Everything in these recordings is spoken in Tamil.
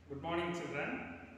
Good morning, children.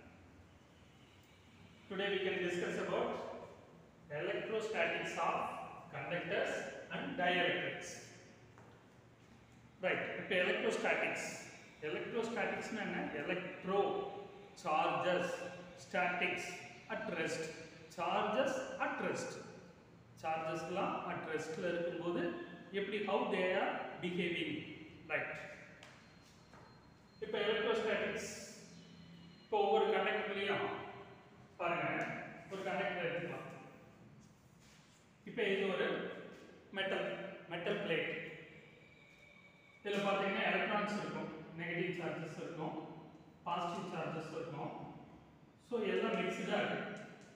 Today we can discuss about electrostatics of conductors and dielectrics. Right, இப்போ electrostatics. Electrostatics என்ன electro charges statics at rest charges at rest சார்ஜஸ்லாம் at restல இருக்கும்போது எப்படி how they are behaving right இப்போ எலக்ட்ரோஸ்டாட்டிக்ஸ் இப்போ ஒவ்வொரு கண்டக்டர்லையும் பாருங்க ஒரு கண்டக்டர் எடுத்துக்கலாம் இப்போ இது ஒரு மெட்டல் மெட்டல் பிளேட் இதில் பார்த்தீங்கன்னா எலக்ட்ரான்ஸ் இருக்கும் நெகட்டிவ் சார்ஜஸ் இருக்கும் பாசிட்டிவ் சார்ஜஸ் இருக்கும் ஸோ எல்லாம் மிக்ஸ்டாக இருக்கு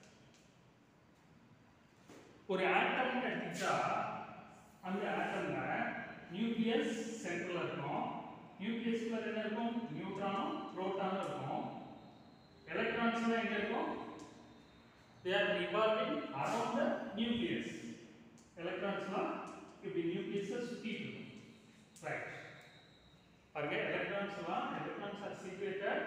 ஒரு ஆட்டம் எடுத்துச்சா அந்த ஆட்டம்ல நியூக்ளியஸ் சென்டர்ல இருக்கும் நியூக்ளியஸ்ல என்ன இருக்கும் நியூட்ரானும் புரோட்டானும் இருக்கும் எலக்ட்ரான்ஸ்ல எங்க இருக்கும் they are revolving around the nucleus எலக்ட்ரான்ஸ்லாம் இப்படி நியூக்ளியஸை சுத்திட்டு இருக்கும் ரைட் பாருங்க எலக்ட்ரான்ஸ்லாம் electrons are situated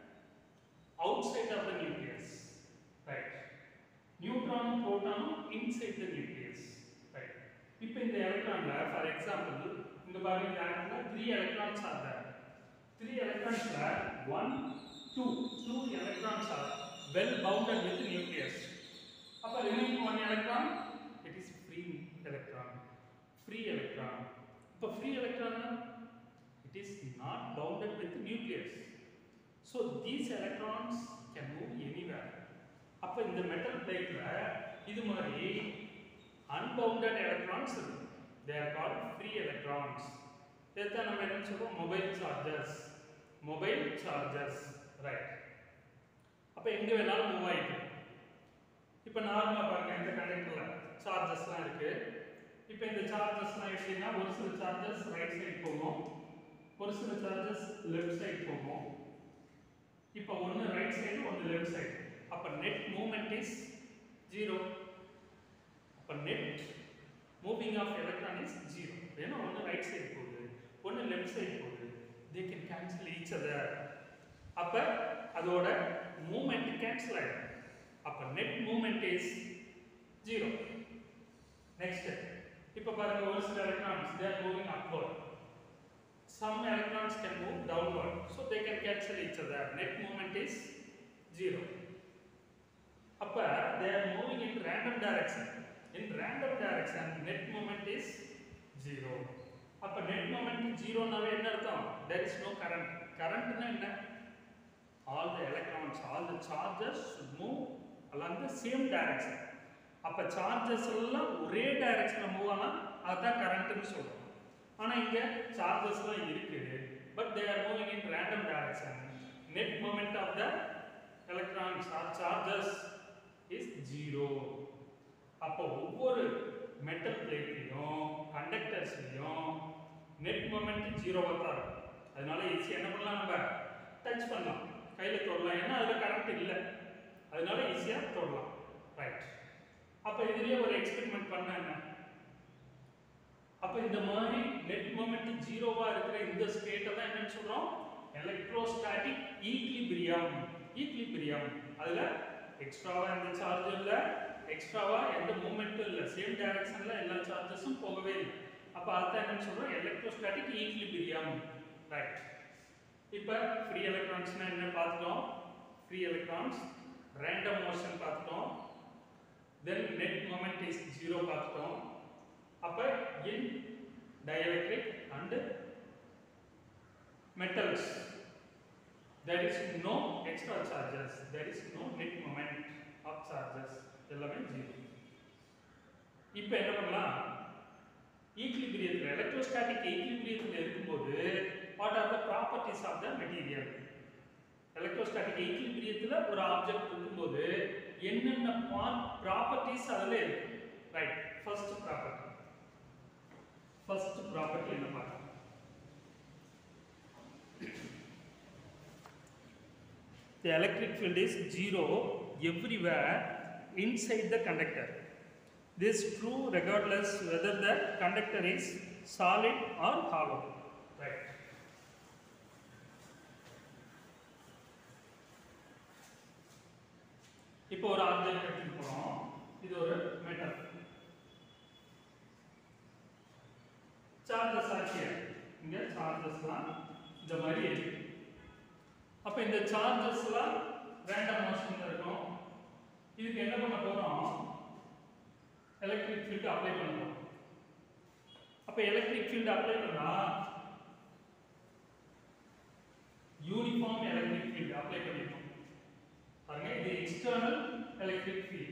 outside of the nucleus right நியூட்ரானும் புரோட்டானும் இன்சைட் த நியூக்ளியஸ் ரைட் இப்போ இந்த எலக்ட்ரான்ல ஃபார் எக்ஸாம்பிள் இங்க பாருங்க இந்த ஆட்டம்ல three electrons are there three எலக்ட்ரான்ஸ்ல one two two electrons are well bounded with nucleus அப்ப remaining one electron it is free electron free electron இப்போ free electron it is not bounded with nucleus so these electrons can move anywhere அப்போ இந்த மெட்டல் பிளேட்ல இது மாதிரி அன்பவுண்டட் எலக்ட்ரான்ஸ் இருக்கு they are called free electrons இதைத்தான் நம்ம என்ன சொல்றோம் mobile chargers mobile chargers right அப்போ எங்க வேணாலும் மூவ் ஆயிட்டு இப்போ நார்மலாக பாருங்க இந்த கண்டக்டர்ல சார்ஜஸ்லாம் இருக்கு இப்போ இந்த சார்ஜஸ்லாம் எப்படின்னா ஒரு சில சார்ஜஸ் ரைட் சைடு போகும் ஒரு சில சார்ஜஸ் லெஃப்ட் சைடு போகும் இப்போ ஒன்று ரைட் சைடு ஒன்று லெஃப்ட் சைடு அப்போ நெட் மூமெண்ட் இஸ் ஜீரோ அப்போ net moving of electron is zero ஏன்னா ஒன்று ரைட் சைடு போகுது ஒன்று லெஃப்ட் சைடு போகுது they can cancel each other அப்போ அதோட மூமெண்ட் கேன்சல் ஆகிடும் அப்போ net moment is zero next இப்போ பாருங்க ஒரு சில electrons they are moving upward some electrons can move downward so they can cancel each other net movement is zero அப்ப they are moving in random direction in random direction net movement is zero அப்ப net moment zero நாவே என்ன அர்த்தம் there is no current currentனா என்ன all the electrons all the charges should move along the same direction அப்ப சார்ஜஸ் எல்லாம் ஒரே டைரக்ஷன்ல மூவ் ஆனா அதான் கரண்ட்னு சொல்றோம் ஆனா இங்க சார்ஜஸ்லாம் இருக்கு but they are moving in random direction net moment of the electrons or charges is zero அப்போ ஒவ்வொரு மெட்டல் பிளேட்லையும் கண்டக்டர்ஸ்லையும் நெட் மூமெண்ட் ஜீரோவாக தான் இருக்கும் அதனால ஈஸியாக என்ன பண்ணலாம் நம்ம டச் பண்ணலாம் கையில் தொடலாம் ஏன்னா அதில் கரண்ட் இல்லை அதனால ஈஸியாக தொடலாம் ரைட் அப்போ இதுலேயே ஒரு எக்ஸ்பெரிமெண்ட் பண்ண என்ன அப்போ இந்த மாதிரி நெட் மொமெண்ட் ஜீரோவா இருக்கிற இந்த ஸ்டேட்டை தான் என்னன்னு சொல்றோம் எலக்ட்ரோஸ்டாட்டிக் ஈக்லிபிரியம் ஈக்லிபிரியம் அதுல எக்ஸ்ட்ராவா எந்த சார்ஜ் இல்ல எக்ஸ்ட்ராவா எந்த மூமெண்ட்டும் இல்ல சேம் டைரக்ஷன்ல எல்லா சார்ஜஸும் போகவே இல்லை அப்ப அதான் என்னன்னு சொல்றோம் எலக்ட்ரோஸ்டாட்டிக் ஈக்லிபிரியம் ரைட் இப்போ ஃப்ரீ எலக்ட்ரான்ஸ்னா என்ன பார்த்துட்டோம் ஃப்ரீ எலக்ட்ரான்ஸ் ரேண்டம் மோஷன் பார்த்துட்டோம் then net moment is zero பார்த்துட்டோம் அப்ப in dielectric and metals there is no extra charges there is no net moment of charges எல்லாமே ஜீரோ இப்போ என்ன பண்ணலாம் ஈக்லிபிரியத்தில் எலக்ட்ரோஸ்டாட்டிக் ஈக்லிபிரியத்தில் இருக்கும்போது what are the properties of the material electrostatic ஈக்லிபிரியத்தில் ஒரு ஆப்ஜெக்ட் இருக்கும்போது என்னென்ன ப்ராப்பர்ட்டிஸ் அதில் இருக்கு right first property first property என்ன பார்க்கலாம் The electric field is zero everywhere inside the conductor. This is true regardless whether the conductor is solid or hollow. Right. Object எடுத்துட்டு போறோம் இது ஒரு மெட்டல் சார்ஜஸ் ஆக்கிய இங்க சார்ஜஸ்லாம் இந்த மாதிரி இருக்கு அப்ப இந்த சார்ஜஸ்லாம் ரேண்டம் மோஷன்ல இருக்கும் இதுக்கு என்ன பண்ண போறோம் எலக்ட்ரிக் ஃபீல்ட் அப்ளை பண்ணுறோம் அப்ப எலக்ட்ரிக் ஃபீல்ட் அப்ளை பண்ணா யூனிஃபார்ம் எலக்ட்ரிக் ஃபீல்ட் அப்ளை பண்ணிருக்கோம் பாருங்க இது external electric field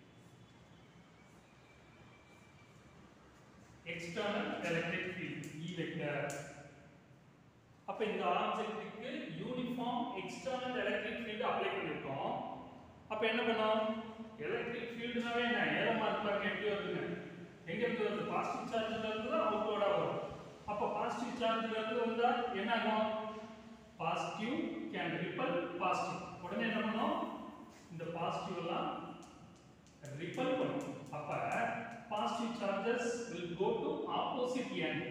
external electric field E vector அப்ப இந்த ஆப்ஜெக்ட்டுக்கு uniform external electric field apply பண்ணிருக்கோம் அப்ப என்ன பண்ணோம் எலக்ட்ரிக் ஃபீல்டுனாவே என்ன ஏரோ மார்க் பாருங்க எப்படி வருதுங்க எங்க இருந்து வருது பாசிட்டிவ் சார்ஜ்ல இருந்து தான் அவுட்வர்டா வரும் அப்ப பாசிட்டிவ் சார்ஜ்ல இருந்து வந்தா என்ன ஆகும் பாசிட்டிவ் கேன் ரிப்பல் பாசிட்டிவ் உடனே என்ன பண்ணோம் இந்த பாசிட்டிவ் எல்லாம் ரிப்பல் பண்ணும் அப்ப positive charges will go to opposite end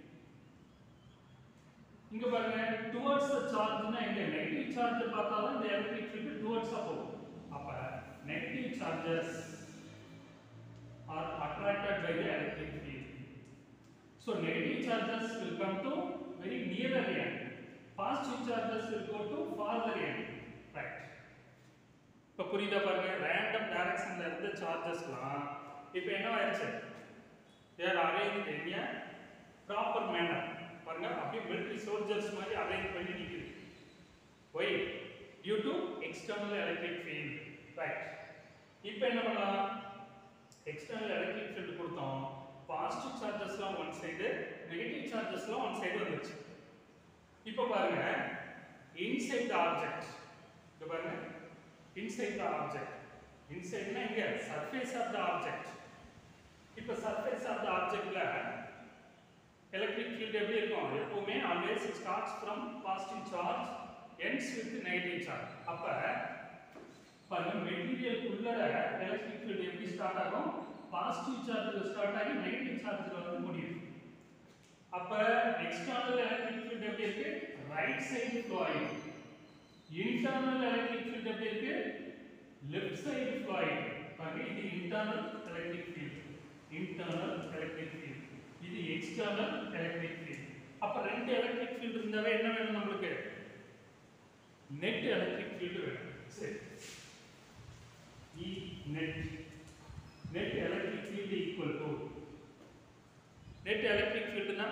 இங்க பாருங்க டுவர்ட்ஸ் த சார்ஜ்னா எங்க நெகட்டிவ் சார்ஜ் பார்த்தா தான் இந்த எலக்ட்ரிக் ஃபீல்ட் டுவர்ட்ஸா போகும் அப்ப negative charges are attracted by the electric field so negative charges will come to very nearer end positive charges will go to farther end right இப்ப புரியுதா பாருங்க ரேண்டம் டைரக்ஷன்ல இருந்த சார்ஜஸ்லாம் இப்போ என்ன ஆயிடுச்சு there arrange in a proper manner பாருங்க அப்படியே மிலிட்டரி சோல்ஜர்ஸ் மாதிரி அரேஞ்ச் பண்ணி நிக்குது why due to external electric field right இப்போ என்ன பண்ணலாம் எக்ஸ்டர்னல் எலக்ட்ரிக் ஃபீல்ட் கொடுத்தோம் பாசிட்டிவ் சார்ஜஸ்லாம் ஒன் சைடு நெகட்டிவ் சார்ஜஸ்லாம் ஒன் சைடு வந்துருச்சு இப்போ பாருங்க இன்சைட் த ஆப்ஜெக்ட் இங்க பாருங்க இன்சைட் த ஆப்ஜெக்ட் இன்சைட்னா இங்க சர்ஃபேஸ் ஆஃப் த ஆப்ஜெக்ட் இப்போ சர்ஃபேஸ் ஆஃப் த ஆப்ஜெக்ட்ல எலக்ட்ரிக் ஃபீல்ட் எப்படி இருக்கும் எப்பவுமே always starts from positive charge ends with negative charge அப்ப பாருங்க மெட்டீரியல் உள்ளர எலக்ட்ரிக் ஃபீல்ட் எப்படி ஸ்டார்ட் ஆகும் பாசிட்டிவ் சார்ஜ்ல ஸ்டார்ட் ஆகி நெகட்டிவ் சார்ஜ்ல வந்து முடியும் அப்ப எக்ஸ்டர்னல் எலக்ட்ரிக் ஃபீல்ட் எப்படி இருக்கு ரைட் சைடு ஃப்ளோ ஆயிடும் இன்டர்னல் எலக்ட்ரிக் ஃபீல்ட் எப்படி இருக்கு லெஃப்ட் சைடு ஃப்ளோ ஆயிடும் பாருங்க இது internal electric field internal electric field இது எக்ஸ்டர்னல் எலக்ட்ரிக் ஃபீல்ட் அப்ப ரெண்டு எலக்ட்ரிக் ஃபீல்ட் இருந்தாவே என்ன வேணும் நம்மளுக்கு நெட் எலக்ட்ரிக் ஃபீல்ட் வேணும் சரி E net net electric field equal to net electric field னா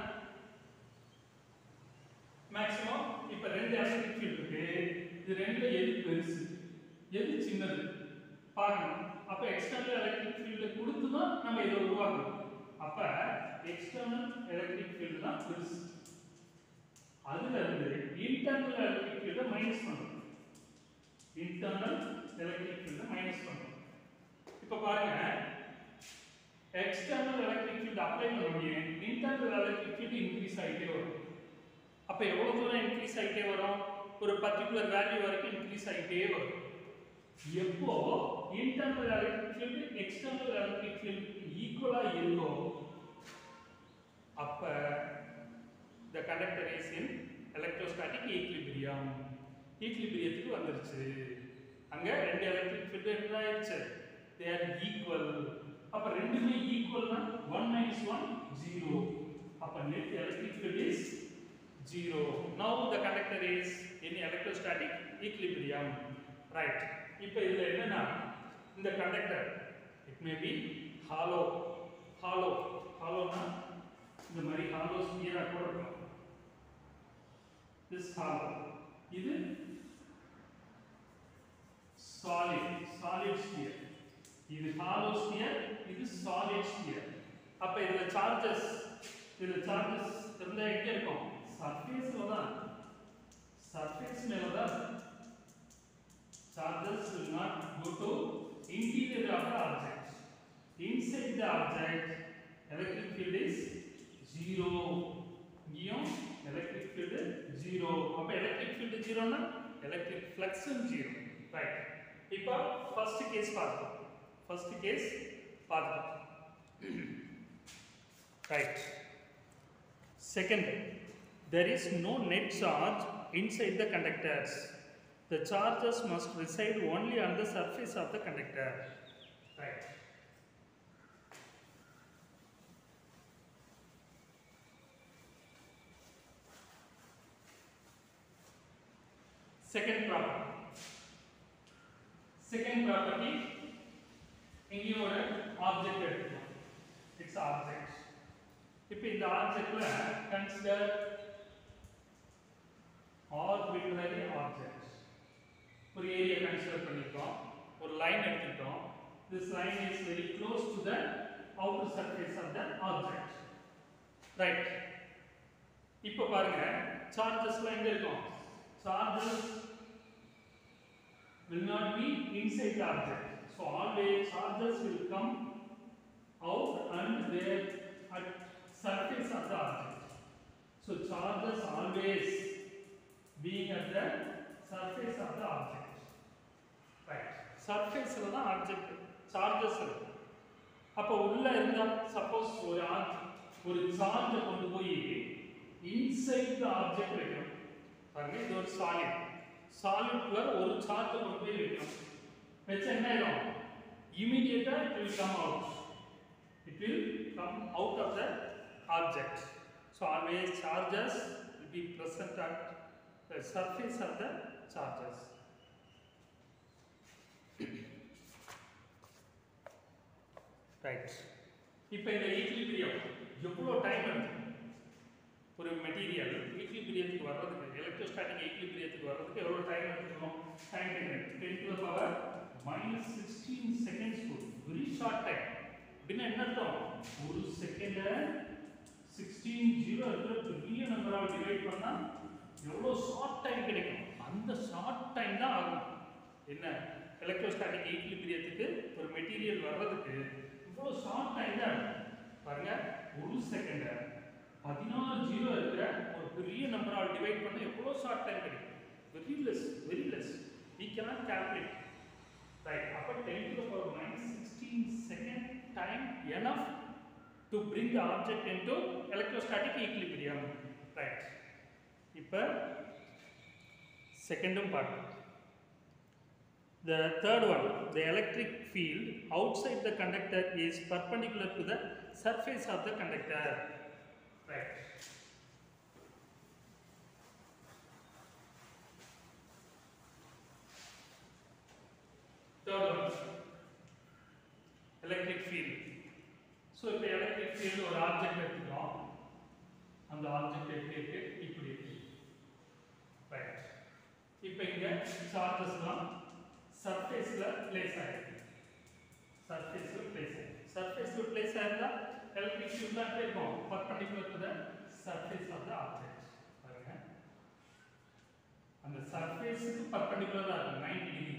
மேக்ஸிமம் இப்ப ரெண்டு எலக்ட்ரிக் ஃபீல்ட் இருக்கு இது ரெண்டுல எது பெருசு எது சின்னது பார்க்கணும் அப்ப எக்ஸ்டர்னல் எலக்ட்ரிக் ஃபீல்டு கொடுத்து தான் நம்ம இதை உருவாக்கணும் அப்ப எக்ஸ்டர்னல் எலக்ட்ரிக் ஃபீல்டு தான் பெருசு அதுல இருந்து இன்டர்னல் எலக்ட்ரிக் ஃபீல்டை மைனஸ் பண்ணணும் இன்டர்னல் எலக்ட்ரிக் ஃபீல்டை மைனஸ் பண்ணணும் இப்போ பாருங்க எக்ஸ்டர்னல் எலக்ட்ரிக் ஃபீல்ட் அப்ளை பண்ண உடனே இன்டர்னல் எலக்ட்ரிக் ஃபீல்ட் இன்க்ரீஸ் ஆகிட்டே வரும் அப்போ எவ்வளோ தூரம் இன்க்ரீஸ் ஆகிட்டே வரும் ஒரு பர்டிகுலர் வேல்யூ வரைக்கும் இன்க்ரீஸ் ஆகிட்டே வரும் எப்போ internal electric field external electric ஃபீல்டுக்கு ஈக்குவலாக இருக்கோ அப்போ the conductor is in electrostatic equilibrium ஈக்லிபிரியத்துக்கு வந்துருச்சு அங்க ரெண்டு எலக்ட்ரிக் ஃபீல்டு என்ன ஆயிடுச்சு தே ஆர் ஈக்குவல் அப்ப ரெண்டுமே ஈக்குவல்னா 1 மைனஸ் 1 0 அப்ப net electric field is 0 now the conductor is in electrostatic equilibrium right இப்போ இதுல என்னன்னா இந்த conductor it may be hollow hollow ஹாலோனா இந்த மாதிரி ஹாலோ ஸ்பியரா கூட இருக்கும் this hollow இது solid solid sphere இது hollow sphere இது solid sphere அப்ப இதுல சார்ஜஸ் இதுல சார்ஜஸ் இருந்தா எங்க இருக்கும் சர்ஃபேஸ்ல தான் சர்ஃபேஸ் மேல தான் charges will not go to interior of the object inside the object electric field is zero இங்கேயும் electric field zero அப்ப electric field zero னா electric flux zero right இப்போ first case பார்த்தோம் first case பார்த்தோம் right second there is no net charge inside the conductors the charges must reside only on the surface of the conductor. Right. Second property. Second property, இங்கேயும் ஒரு ஆப்ஜெக்ட் எடுத்துக்கலாம் இட்ஸ் ஆப்ஜெக்ட் இப்போ இந்த ஆப்ஜெக்ட்ல கன்சிடர் ஆர்பிட்ரரி ஆப்ஜெக்ட் ஒரு ஏரியா கன்சிடர் பண்ணிருக்கோம் ஒரு லைன் எடுத்துட்டோம் this line is very close to the outer surface of the object right இப்போ பாருங்க சார்ஜஸ்லாம் எங்க இருக்கும் charges will not be inside the object so always charges will come out and there at surface of the object so charges always being at the surface of the object right surface ல தான் object charges இருக்கு அப்போ உள்ள இருந்தா சப்போஸ் ஒரு ஆ- ஒரு சார்ஜை கொண்டு போய் இன்சைட் த ஆப்ஜெக்ட் வைக்கணும் பாருங்க இது ஒரு சாலிட் சாலிட்ல ஒரு சார்ஜை கொண்டு போய் வைக்கணும் வச்சா என்ன ஆயிடும் இமீடியட்டா it will come out it will come out of the object. So always charges will be present at the surface of the charges. right. இப்போ இந்த ஈக்லிபிரியம் எவ்வளோ டைம் எடுக்கும் ஒரு மெட்டீரியல் ஈக்லிபிரியத்துக்கு வர்றதுக்கு எலக்ட்ரோஸ்டாட்டிக் ஈக்லிபிரியத்துக்கு வர்றதுக்கு எவ்வளோ டைம் எடுத்துக்கணும் time ten ten to power minus sixteen seconds very short time அப்படின்னா என்ன அர்த்தம் ஒரு செகண்ட சிக்ஸ்டீன் ஜீரோ இருக்கிற பெரிய நம்பரால் டிவைட் பண்ணால் எவ்வளோ ஷார்ட் டைம் கிடைக்கும் அந்த ஷார்ட் டைம் தான் ஆகும் என்ன எலக்ட்ரோஸ்டாட்டிக் ஈக்லிபிரியத்துக்கு ஒரு மெட்டீரியல் வர்றதுக்கு இவ்வளோ ஷார்ட் டைம் தான் இருக்கும். பாருங்க ஒரு செகண்ட பதினாறு ஜீரோ இருக்கிற ஒரு பெரிய நம்பரால் டிவைட் பண்ண எவ்வளோ ஷார்ட் டைம் கிடைக்கும் very less very less we cannot calculate right அப்போ 10 to the power minus 16 second time enough to bring the object into electrostatic equilibrium right இப்போ செகண்டும் part The third one, the electric field outside the conductor is perpendicular to the surface of the conductor. Right. Third one, electric field. So இப்போ எலக்ட்ரிக் ஃபீல்டு ஒரு ஆப்ஜெக்ட் எடுத்துக்கிறோம் அந்த ஆப்ஜெக்ட் எப்படி இருக்கு இப்படி இருக்கு ரைட் இப்போ இங்க சார்ஜஸ்லாம் சர்ஃபேஸ்ல பிளேஸ் ஆயிருக்கு சர்ஃபேஸ்ல பிளேஸ் ஆயிருக்கு சர்ஃபேஸ்ல பிளேஸ் ஆயிருந்தா எலக்ட்ரிக் ஃபீல்ட் தான் எப்படி இருக்கும் perpendicular to the surface of the object பாருங்க அந்த சர்ஃபேஸுக்கு பர்பண்டிகுலரா இருக்கும் 90 டிகிரி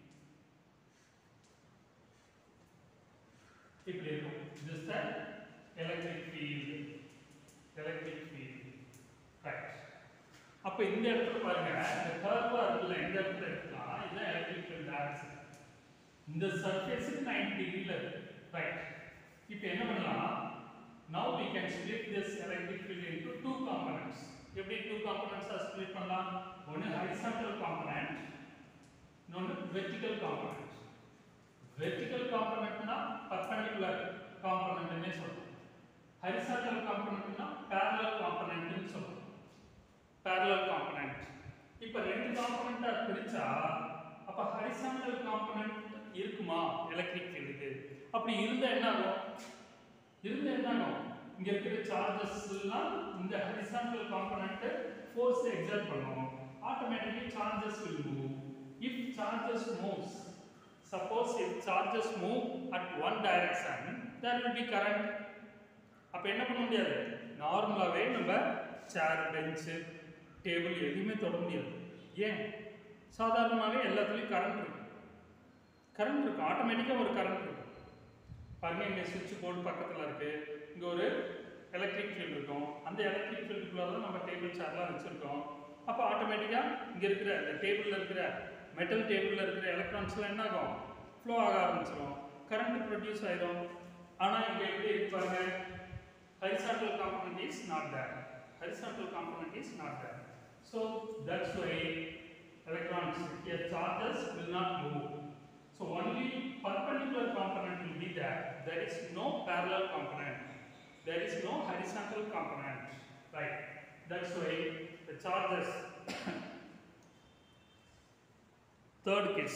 இப்படி இருக்கும் this the electric field electric field right அப்ப இந்த இடத்துல பாருங்க இந்த கர்வா இருக்குல்ல இந்த இடத்துல இருக்கலாம் இதுதான் எலக்ட்ரிக் ஃபீல்ட் டைரக்ஷன் இந்த சர்ஃபேஸுக்கு 90 டிகிரில இருக்கு ரைட் இப்போ என்ன பண்ணலாம் now we can split this electric field into two components எப்படி two components ஆ split பண்ணலாம் ஒன்னு horizontal component இன்னொன்னு vertical component vertical componentனா perpendicular component னே சொல்றோம் horizontal componentனா parallel component னு சொல்றோம் parallel component இப்ப ரெண்டு காம்போனன்ட்டா பிரிச்சா அப்ப horizontal component இருக்குமா எலக்ட்ரிக் ஃபீல்டுக்கு அப்படி இருந்தா என்ன ஆகும் இருந்தா என்ன ஆகும் இங்க இருக்கிற சார்ஜஸ் எல்லாம் இந்த horizontal component force exert பண்ணும் automatically charges will move if charges moves suppose if charges move at one direction there will be current அப்ப என்ன பண்ண முடியாது நார்மலாவே நம்ம சேர் பெஞ்ச் டேபிள் எதுவுமே தொட முடியாது ஏன் சாதாரணமாகவே எல்லாத்துலேயும் கரண்ட் இருக்கு கரண்ட் இருக்கு ஆட்டோமேட்டிக்காக ஒரு கரண்ட் இருக்கு பாருங்க இங்கே சுவிட்ச் போர்டு பக்கத்தில் இருக்கு இங்கே ஒரு எலக்ட்ரிக் ஃபீல்டு இருக்கும் அந்த எலக்ட்ரிக் ஃபீல்டுக்குள்ள தான் நம்ம டேபிள் சேர்லாம் வச்சுருக்கோம் அப்போ ஆட்டோமேட்டிக்காக இங்கே இருக்கிற இந்த டேபிளில் இருக்கிற மெட்டல் டேபிளில் இருக்கிற எலக்ட்ரான்ஸ்லாம் என்ன ஆகும் ஃப்ளோ ஆக ஆரம்பிச்சிடும் கரண்ட் ப்ரொடியூஸ் ஆயிடும் ஆனால் இங்கே எப்படி இருக்கு பாருங்க horizontal component is not there. Horizontal component is not there. So that's why electrons is no parallel component. There is no horizontal component. Right. That's why the charges. Third case.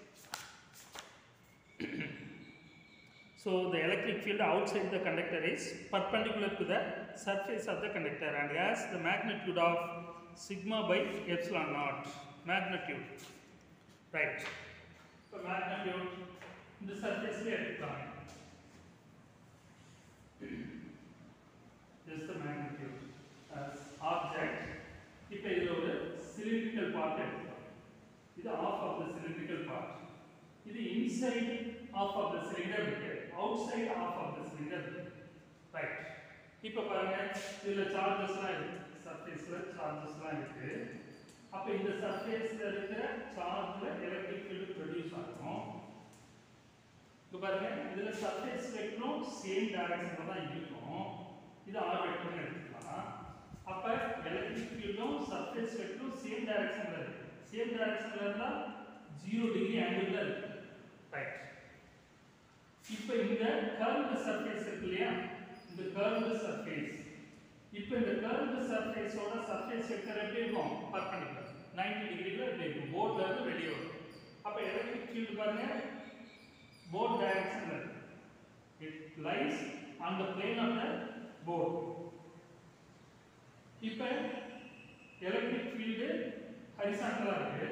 So the electric field outside the conductor is perpendicular to the surface of the conductor and has the magnitude of sigma by epsilon naught. Magnitude. Right. So magnitude இந்த surface எடுத்துக்கலாம். Just the magnitude as object. இப்போ இதுல ஒரு cylindrical part எடுத்துக்கலாம். இது half of the cylindrical part. இது inside half of the cylinder இருக்கு outside half of the cylinder இருக்கு ரைட் இப்போ பாருங்க இதுல சார்ஜஸ்லாம் இருக்கு சர்ஃபேஸ்ல சார்ஜஸ்லாம் இருக்கு அப்ப இந்த சர்ஃபேஸ்ல இருக்கிற சார்ஜ்ல எலக்ட்ரிக் ஃபீல்ட் ப்ரொடியூஸ் ஆகும் இப்போ பாருங்க இதுல சர்ஃபேஸ் வெக்டரும் சேம் டைரக்ஷன்ல தான் இருக்கும் இது ஆர் வெக்டர்னு எடுத்துக்கலாம் அப்ப எலக்ட்ரிக் ஃபீல்டும் சர்ஃபேஸ் வெக்டரும் சேம் டைரக்ஷன்ல இருக்கு சேம் டைரக்ஷன்ல இருந்தா 0 டிகிரி ஆங்கிள்ல இருக்கு ரைட் இப்போ இந்த கர்வ்டு சர்ஃபேஸ் இருக்கு இல்லையா இந்த கர்வ்டு சர்ஃபேஸ் இப்போ இந்த கர்வ்டு சர்ஃபேஸோட சர்ஃபேஸ் வெக்டர் எப்படி இருக்கும் பர்பெண்டிகுலர் 90 டிகிரில எப்படி இருக்கும் போர்ட்ல இருந்து வெளியே வரும் அப்ப எலக்ட்ரிக் ஃபீல்ட் பாருங்க போர்ட் டைரக்ஷன்ல இருக்கு it lies on the plane of the board இப்போ எலக்ட்ரிக் ஃபீல்டு ஹரிசாண்டலா இருக்கு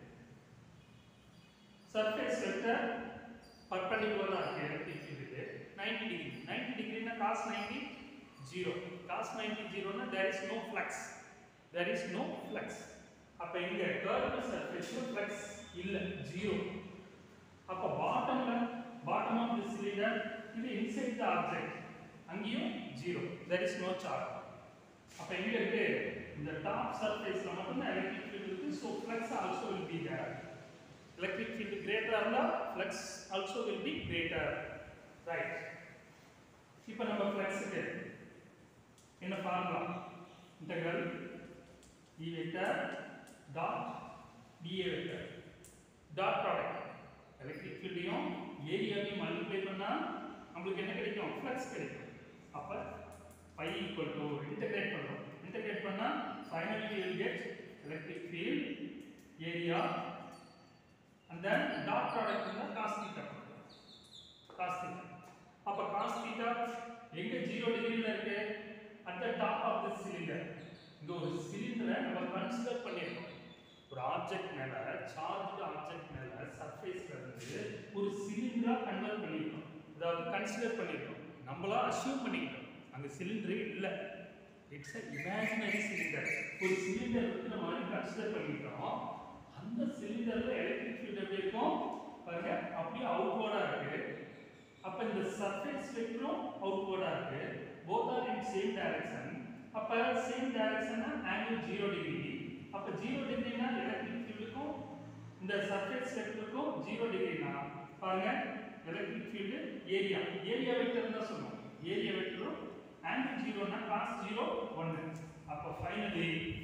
சர்ஃபேஸ் வெக்டர் பர்பெண்டிகுலரா இருக்கு எலக்ட்ரிக் ஃபீல்டுக்கு 90 டிகிரி 90 டிகிரினா cos 90 0 cos 90 0னா there is no flux there is no flux அப்ப இங்க கர்வ்டு சர்ஃபேஸ்ல flux இல்ல 0 அப்ப பாட்டம்ல பாட்டம் ஆஃப் தி சிலிண்டர் இது இன்சைட் தி ஆப்ஜெக்ட் அங்கேயும் 0 there is no charge அப்ப எங்க இருக்கு இந்த டாப் சர்ஃபேஸ்ல மட்டும் தான் எலக்ட்ரிக் ஃபீல்ட் இருக்கு so flux also will be there electric field greater இருந்தா flux also will be greater right இப்போ நம்ம ஃப்ளக்ஸுக்கு என்ன formula integral E vector dot dA vector dot product electric ஃபீல்டையும் ஏரியாவையும் மல்டிப்ளை பண்ணா நம்மளுக்கு என்ன கிடைக்கும் ஃப்ளக்ஸ் கிடைக்கும் அப்ப phi equal to இன்டகிரேட் பண்றோம் இன்டகிரேட் பண்ணா finally we will get electric field area and then dot product இருந்தா cos theta cos theta அப்ப cos theta எங்க 0 டிகிரில இருக்கு at the top of the cylinder இங்க ஒரு சிலிண்டரை நம்ம கன்சிடர் பண்ணிருக்கோம் ஒரு ஆப்ஜெக்ட் மேல சார்ஜ்டு ஆப்ஜெக்ட் மேல சர்ஃபேஸ்ல இருந்து ஒரு சிலிண்டரா கன்வெர்ட் பண்ணிருக்கோம் அதாவது கன்சிடர் பண்ணிருக்கோம் நம்மளா அசியூம் பண்ணிக்கிட்டோம் அங்க சிலிண்டரே இல்ல இட்ஸ் அ இமேஜினரி சிலிண்டர் ஒரு சிலிண்டர் வந்து நம்ம கன்சிடர் பண்ணிட்டோம் அந்த சிலிண்டர்ல எலக்ட்ரிக் ஃபீல்ட் எப்படி இருக்கும் பாருங்க அப்படியே அவுட்வர்டா இருக்கு அப்ப இந்த சர்ஃபேஸ் வெக்டரும் அவுட்வர்டா இருக்கு both are in same direction அப்ப சேம் டைரக்ஷன் ஆங்கிள் 0 டிகிரி அப்ப 0 டிகிரினா எலக்ட்ரிக் ஃபீல்டுக்கும் இந்த சர்ஃபேஸ் வெக்டருக்கும் 0 டிகிரினா பாருங்க electric field area area vector தான் சொல்லுவோம் ஏரியா வெக்டரும் ஆங்கிள் 0 னா cos 0 1 அப்ப finally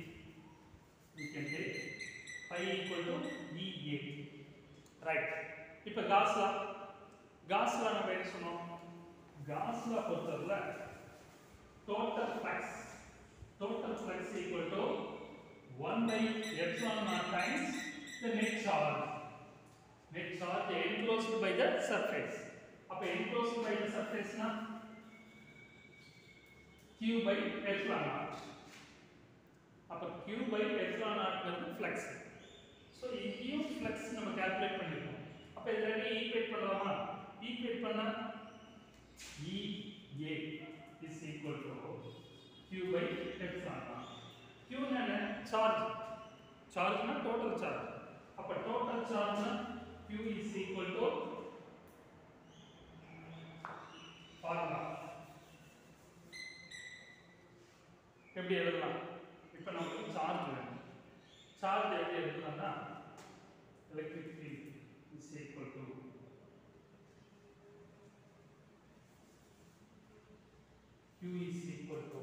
we can take phi equal to EA. Right. இப்போ காஸ் லா காஸ் லா நம்ம என்ன சொன்னோம் காஸ் லா பொறுத்தவரை total flux total flux equal to 1 by epsilon naught times the net charge net charge enclosed by the surface அப்ப enclosed by the surface னா q by epsilon naught அப்ப q by epsilon நாட்ங்கிறது ஃப்ளக்ஸ் ஸோ இங்கேயும் ஃப்ளக்ஸ் நம்ம கால்குலேட் பண்ணிருக்கோம் அப்ப இதை ரெண்டையும் ஈக்குவேட் பண்ணலாமா ஈக்குவேட் பண்ணா E A is equal to q by epsilon naught q னா என்ன சார்ஜ் சார்ஜ்னா டோட்டல் சார்ஜ் அப்ப டோட்டல் சார்ஜ்னா q is equal to formula எப்படி எழுதலாம் இப்போ நமக்கு சார்ஜ் வேணும் சார்ஜ் எப்படி எழுதலாம்னா electric field is equal to Q is equal to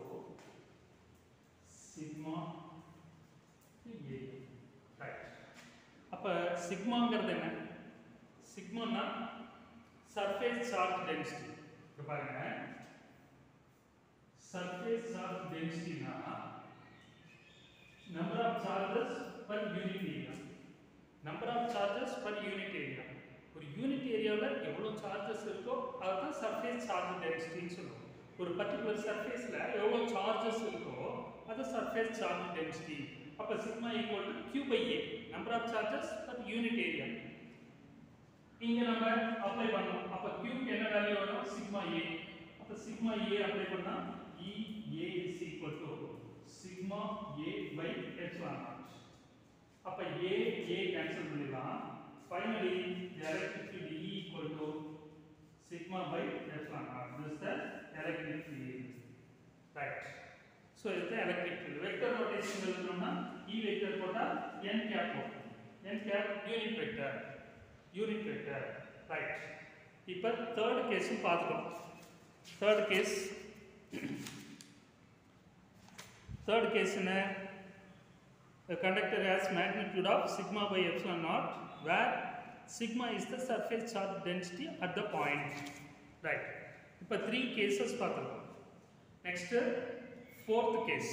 sigma A. Right. அப்ப சிக்மாங்கிறது என்ன சிக்மானா சர்ஃபேஸ் சார்ஜ் டென்சிட்டி இங்க பாருங்க surface charge density னா number of charges per unit area number of charges per unit area ஒரு யூனிட் ஏரியாவில் எவ்வளோ சார்ஜஸ் இருக்கோ அதுதான் சர்ஃபேஸ் சார்ஜ் டென்சிட்டின்னு சொல்லுவோம் ஒரு பர்டிகுலர் சர்ஃபேஸில் எவ்வளோ சார்ஜஸ் இருக்கோ அது சர்ஃபேஸ் சார்ஜ் டென்சிட்டி அப்போ sigma equal to Q by A number of charges per unit area இங்க நம்ம அப்ளை பண்ணோம் அப்ப q க்கு என்ன வேல்யூ வரும் சிக்மா a அப்ப சிக்மா a அப்ளை பண்ணா e a is equal to sigma a by epsilon naught அப்ப a a கேன்சல் பண்ணிடலாம் finally the electric field e equal to sigma by epsilon naught this is the electric field right so இது electric field வெக்டர் நோட்டேஷன் எழுதணும்னா e வெக்டர் போட்டா n கேப் போடும் n cap unit vector unit vector right இப்போ தேர்ட் கேஸும் பார்த்துட்டோம் தேர்ட் கேஸ் தேர்ட் கேஸ் என்ன The conductor has magnitude of sigma by epsilon naught where sigma is the surface charge density at the point. Right. இப்போ த்ரீ கேசஸ் பார்த்துருக்கோம் next fourth case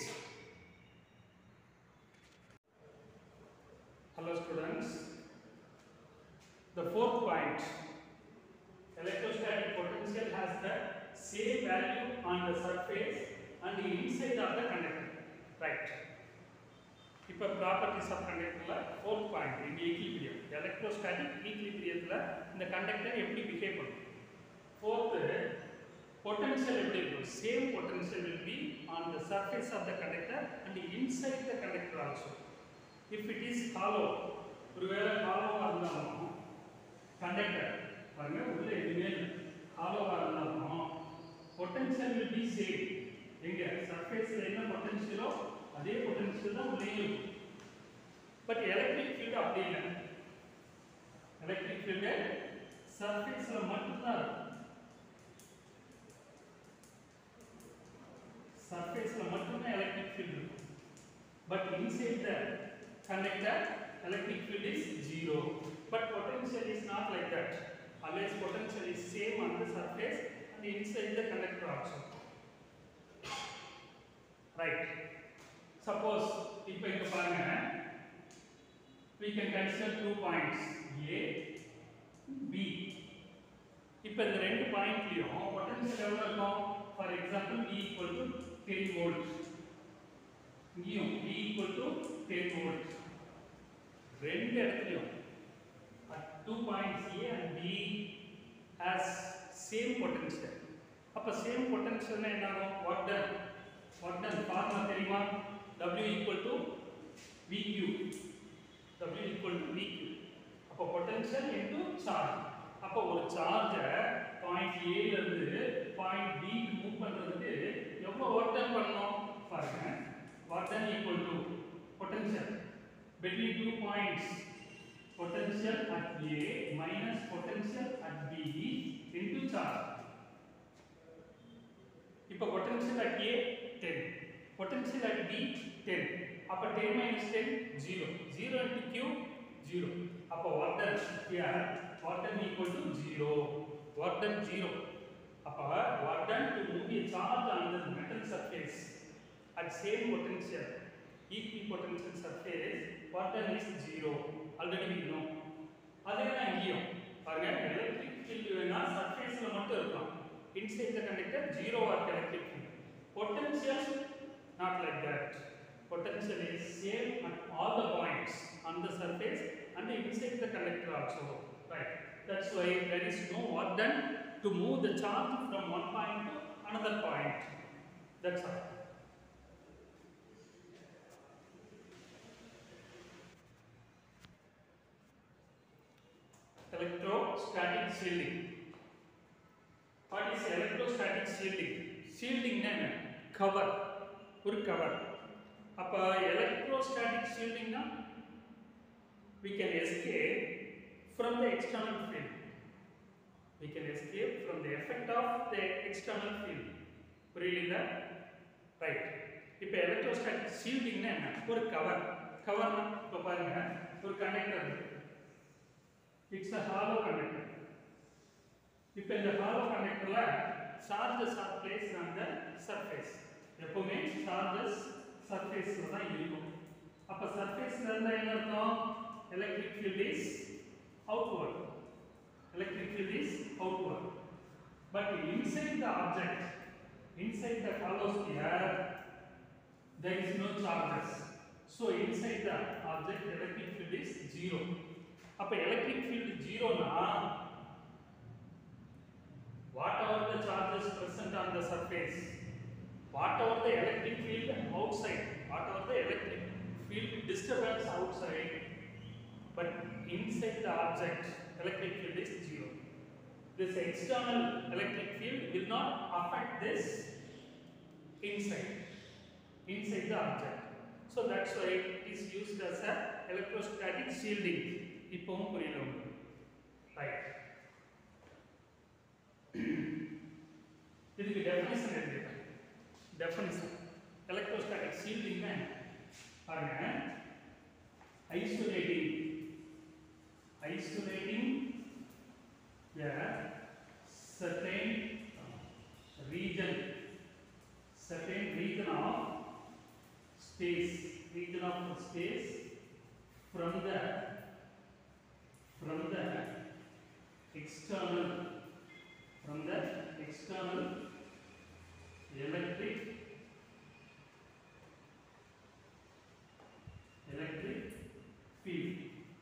hello students The fourth point, electrostatic potential has the same value on the surface and the inside of the conductor. Right. இப்போ ப்ராப்பர்ட்டிஸ் ஆஃப் கண்டக்டர்ல ஃபோர்த் பாயிண்ட் இந்த ஈக்லிபிரியம் எலக்ட்ரோஸ்டாட்டிக் ஈக்லிபிரியத்தில் இந்த கண்டக்டர் எப்படி பிஹேவ் பண்ணும் ஃபோர்த்து பொட்டன்ஷியல் எப்படி இருக்கும் same potential will be on the surface of the conductor and inside the conductor also. If it is hollow, ஒருவேளை ஹாலோவாக இருந்தாலும் கண்டக்டர் பாருங்க உள்ள எதுவுமே ஹாலோவா இருந்தாலும் பொட்டன்ஷியல் வில் பி சேம் எங்க சர்ஃபேஸ்ல என்ன பொட்டன்ஷியலோ அதே பொட்டன்ஷியல் தான் உள்ளே இருக்கும் பட் எலக்ட்ரிக் ஃபீல்டு அப்படி இல்லை எலக்ட்ரிக் ஃபீல்டு சர்ஃபேஸ்ல மட்டும்தான் இருக்கும் சர்ஃபேஸ்ல மட்டும்தான் எலக்ட்ரிக் ஃபீல்டு இருக்கும் but inside the conductor electric field is zero but potential is not like that always potential is same on the surface and inside the conductor also right suppose இப்போ இங்க பாருங்க we can consider two points a b இப்போ இந்த ரெண்டு பாயிண்ட்லயும் பொட்டன்ஷியல் எவ்வளவு இருக்கும் for example b equal to 10 volt இங்கேயும் b equal to 10 volt ரெண்டு இடத்துலையும் two points A and B has same potential அப்போ சேம் பொட்டன்ஷியல்னா என்ன ஆகும் work done work done formula தெரியுமா W equal to VQ W equal to VQ அப்போ பொட்டன்ஷியல் இன்டு சார்ஜ் அப்போ ஒரு சார்ஜை பாயிண்ட் ஏல இருந்து பாயிண்ட் பிக்கு மூவ் பண்றதுக்கு எவ்வளோ ஒர்க் டன் பண்ணணும் பாருங்க work done equal to potential between two points potential at A minus potential at B into charge. இப்போ potential at A 10, potential at B 10. அப்ப 10 minus 10 0. 0 into Q 0. அப்ப work done here work done equal to 0. Work done 0. அப்ப work done to move a charge on the metal surface at same potential equipotential surface what done is zero already we know அதே தான் இங்கேயும் பாருங்க எலக்ட்ரிக் ஃபீல்டு வேணா சர்ஃபேஸ்ல மட்டும் இருக்கலாம் inside the conductor zero or electric field potential not like that potential is same at all the points on the surface and inside the conductor also right that's why there is no work done to move the charge from one point to another point that's all electrostatic shielding. What is electrostatic shielding? Shielding என்ன கவர் ஒரு கவர் அப்ப electrostatic shielding னா we can escape from the external field. We can escape from the effect of the external field. புரியுதுங்களா ரைட் இப்போ எலக்ட்ரோஸ்டாட்டிக் ஷீல்டிங்னா என்ன ஒரு கவர் கவர்னா இப்போ பாருங்க ஒரு கண்டக்டர் இருக்கு இட்ஸ் அ ஹாலோ கண்டக்டர் இப்போ இந்த ஹாலோ கண்டக்டர்ல charges are placed on the surface எப்பவுமே charges surfaceல தான் இருக்கும் அப்ப surfaceல இருந்தா என்ன அர்த்தம் electric field is outward electric field is outward but inside the object inside the hollow sphere there is no charges so inside the object electric field is zero அப்ப electric field zero னா whatever the charges present on the surface whatever the electric field outside whatever the electric field disturbance outside but inside the object electric field is zero this external electric field will not affect this inside inside the object so that's why it is used as a electrostatic shielding இப்பவும் புரியல உங்களுக்கு ரைட் இதுக்கு டெஃபினிஷன் எழுதிருக்கேன் டெஃபினிஷன் எலக்ட்ரோஸ்டாட்டிக் ஷீல்டிங் பாருங்க isolating isolating a certain region certain region of space region of space from the from the external from the external electric electric field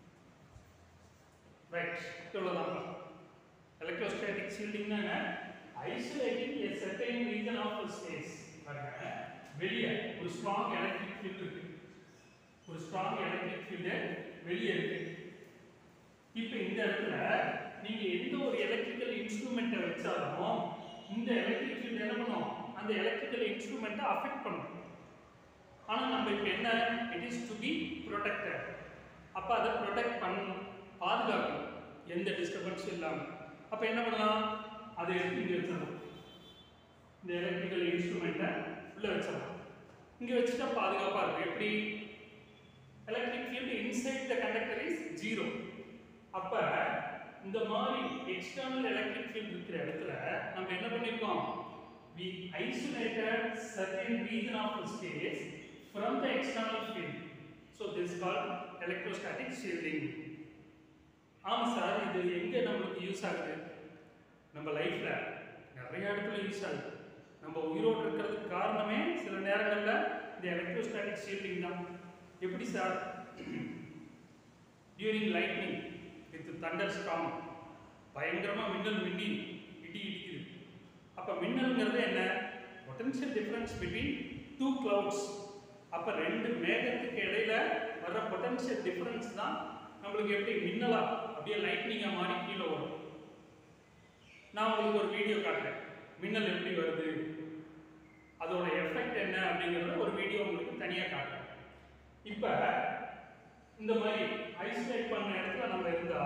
right இவ்வளவுதான் electrostatic shielding னா isolating a certain region of space பாருங்க வெளியே ஒரு strong electric field இருக்கு ஒரு strong electric field வெளியே இருக்கு இப்போ இந்த இடத்துல நீங்க எந்த ஒரு எலக்ட்ரிக்கல் இன்ஸ்ட்ருமெண்ட்டை வச்சாலும் இந்த எலக்ட்ரிக் ஃபீல்ட் என்ன பண்ணும் அந்த எலக்ட்ரிக்கல் இன்ஸ்ட்ருமெண்ட்டை அஃபெக்ட் பண்ணும் ஆனா நம்ம இப்போ என்ன it is to be protected அப்போ அதை ப்ரொடெக்ட் பண்ணணும் பாதுகாக்கணும் எந்த டிஸ்டர்பன்ஸும் இல்லாமல் அப்போ என்ன பண்ணலாம் அதை எடுத்து இங்கே வச்சிடலாம் இந்த எலக்ட்ரிக்கல் இன்ஸ்ட்ருமெண்ட்டை உள்ளே வச்சிடலாம் இங்கே வச்சுட்டா பாதுகாப்பாக இருக்கும் எப்படி electric field inside the conductor is zero அப்ப இந்த மாதிரி எக்ஸ்டர்னல் எலக்ட்ரிக் ஃபீல்ட் இருக்கிற இடத்துல நம்ம என்ன பண்ணிருக்கோம் we isolated certain region of space from the external field so this is called electrostatic shielding ஆமா சார் இது எங்க நம்மளுக்கு யூஸ் ஆகுது நம்ம லைஃப்ல நிறைய இடத்துல யூஸ் ஆகுது நம்ம உயிரோடு இருக்கிறதுக்கு காரணமே சில நேரங்கள்ல இந்த எலக்ட்ரோஸ்டாட்டிக் ஷீல்டிங் தான் எப்படி sir during lightning with thunder strong பயங்கரமா மின்னல் மின்னி இடி இடிக்குது அப்ப மின்னல்ங்கிறது என்ன potential difference between two clouds அப்ப ரெண்டு மேகத்துக்கு இடையில வர்ற பொட்டன்ஷியல் டிஃபரன்ஸ் தான் நம்மளுக்கு எப்படி மின்னலா அப்படியே லைட்னிங்கா மாறி கீழே வரும் நான் உங்களுக்கு ஒரு வீடியோ காட்டுறேன் மின்னல் எப்படி வருது அதோட எஃபெக்ட் என்ன அப்படிங்கறத ஒரு வீடியோ உங்களுக்கு தனியா காட்டுறேன் இப்போ இந்த மாதிரி ஐசோலேட் பண்ண இடத்துல நம்ம இருந்தா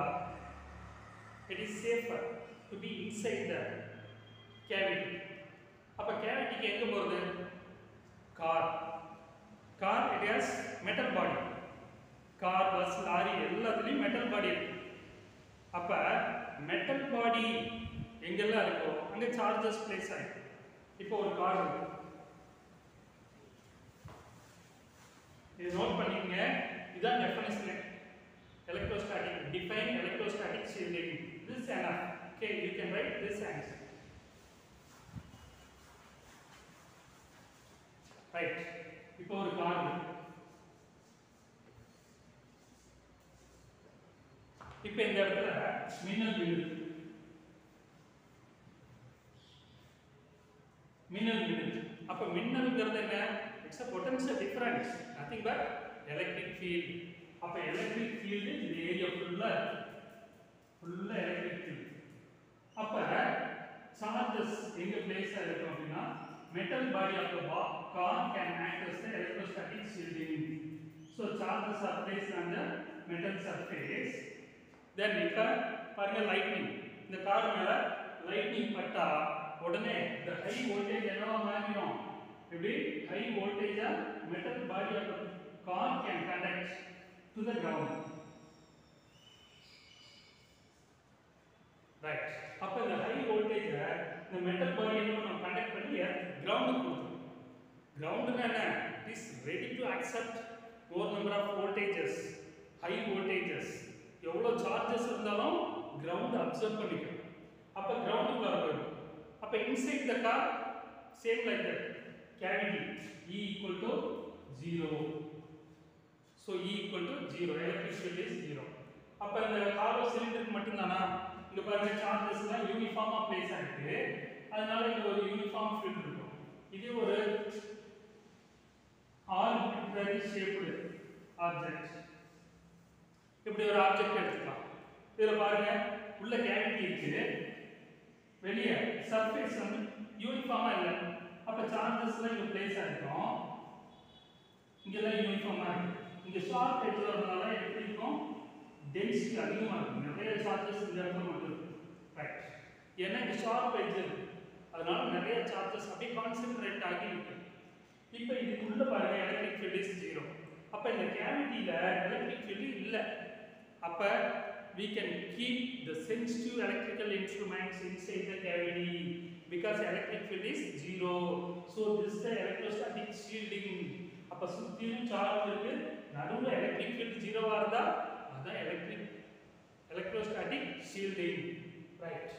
it is safer to be inside the cavity அப்ப கேவிட்டிக்கு எங்க போறது car car it has metal body car bus lorry எல்லாத்துலயும் மெட்டல் பாடி இருக்கு அப்ப மெட்டல் பாடி எங்கெல்லாம் இருக்கோ அங்க சார்ஜஸ் பிளேஸ் ஆயிருக்கு இப்போ ஒரு கார் இருக்கு இது நோட் பண்ணிக்கங்க இதான் definition electrostatic define electrostatic shielding this enough okay you can write this answer right இப்போ ஒரு கார் இப்போ இந்த இடத்துல மின்னல் விழுது மின்னல் விழுது அப்ப மின்னல்ங்கிறது என்ன it's a potential difference nothing but electric field அப்ப எலக்ட்ரிக் ஃபீல்டு இந்த ஏரியா ஃபுல்லா ஃபுல்லா எலக்ட்ரிக் ஃபீல்டு அப்ப சார்ஜஸ் எங்க பிளேஸ் ஆயிருக்கு அப்படின்னா metal body of the ba- car can act as the electrostatic shielding so charges are placed on the metal surface then இப்ப பாருங்க லைட்னிங் இந்த கார் மேல லைட்னிங் பட்டா உடனே இந்த ஹை வோல்டேஜ் என்னவா மாறிடும் எப்படி ஹை வோல்டேஜா metal body of car can conduct to the ground right அப்ப இந்த ஹை வோல்டேஜ் இந்த மெட்டல் பாடி என்ன கிரவுண்டுனா என்ன it is ready to accept more number of voltages high voltages எவ்வளோ சார்ஜஸ் இருந்தாலும் கிரவுண்ட் அப்சர்வ் பண்ணிக்கும் அப்போ கிரவுண்டுக்குள்ள வரும் அப்போ inside the car same like that cavity E equal to 0 so E equal to 0 electric field is 0 அப்ப இந்த ஹாலோ சிலிண்டருக்கு மட்டும்தானா இங்க பாருங்க சார்ஜஸ் எல்லாம் யூனிஃபார்மா பிளேஸ் ஆயிருக்கு அதனால இங்க ஒரு யூனிஃபார்ம் ஃபீல்ட் இருக்கும் இது ஒரு ஆர்பிட்ரரி ஷேப்டு ஆப்ஜெக்ட் இப்படி ஒரு ஆப்ஜெக்ட் எடுத்துக்கலாம் இதுல பாருங்க உள்ள கேவிட்டி இருக்கு வெளியே சர்ஃபேஸ் வந்து யூனிஃபார்மா இல்லை அப்ப சார்ஜஸ்லாம் இங்க பிளேஸ் ஆயிருக்கும் இங்கெல்லாம் யூனிஃபார்மா இருக்கு இங்க ஷார்ப் எட்ஜ்ல வரனால எப்படி இருக்கும் டென்சிட்டி அதிகமா இருக்கும் நிறைய சார்ஜஸ் இந்த இடத்துல மட்டும் இருக்கு ரைட் ஏன்னா இங்க ஷார்ப் எட்ஜ் இருக்கு அதனால நிறைய சார்ஜஸ் அப்படியே கான்சென்ட்ரேட் ஆகி இருக்கு இப்போ இதுக்குள்ள பாருங்க எலக்ட்ரிக் ஃபீல்ட் இஸ் ஜீரோ அப்ப இந்த கேவிட்டியில எலக்ட்ரிக் ஃபீல்ட் இல்ல அப்ப we can keep the sensitive electrical instruments inside the cavity because electric field is zero so this is the electrostatic shielding அப்ப சுத்தியும் சார்ஜ் இருக்கு நடுவுல எலக்ட்ரிக் ஃபீல்ட் ஜீரோவா இருந்தா அதான் electric electrostatic shielding right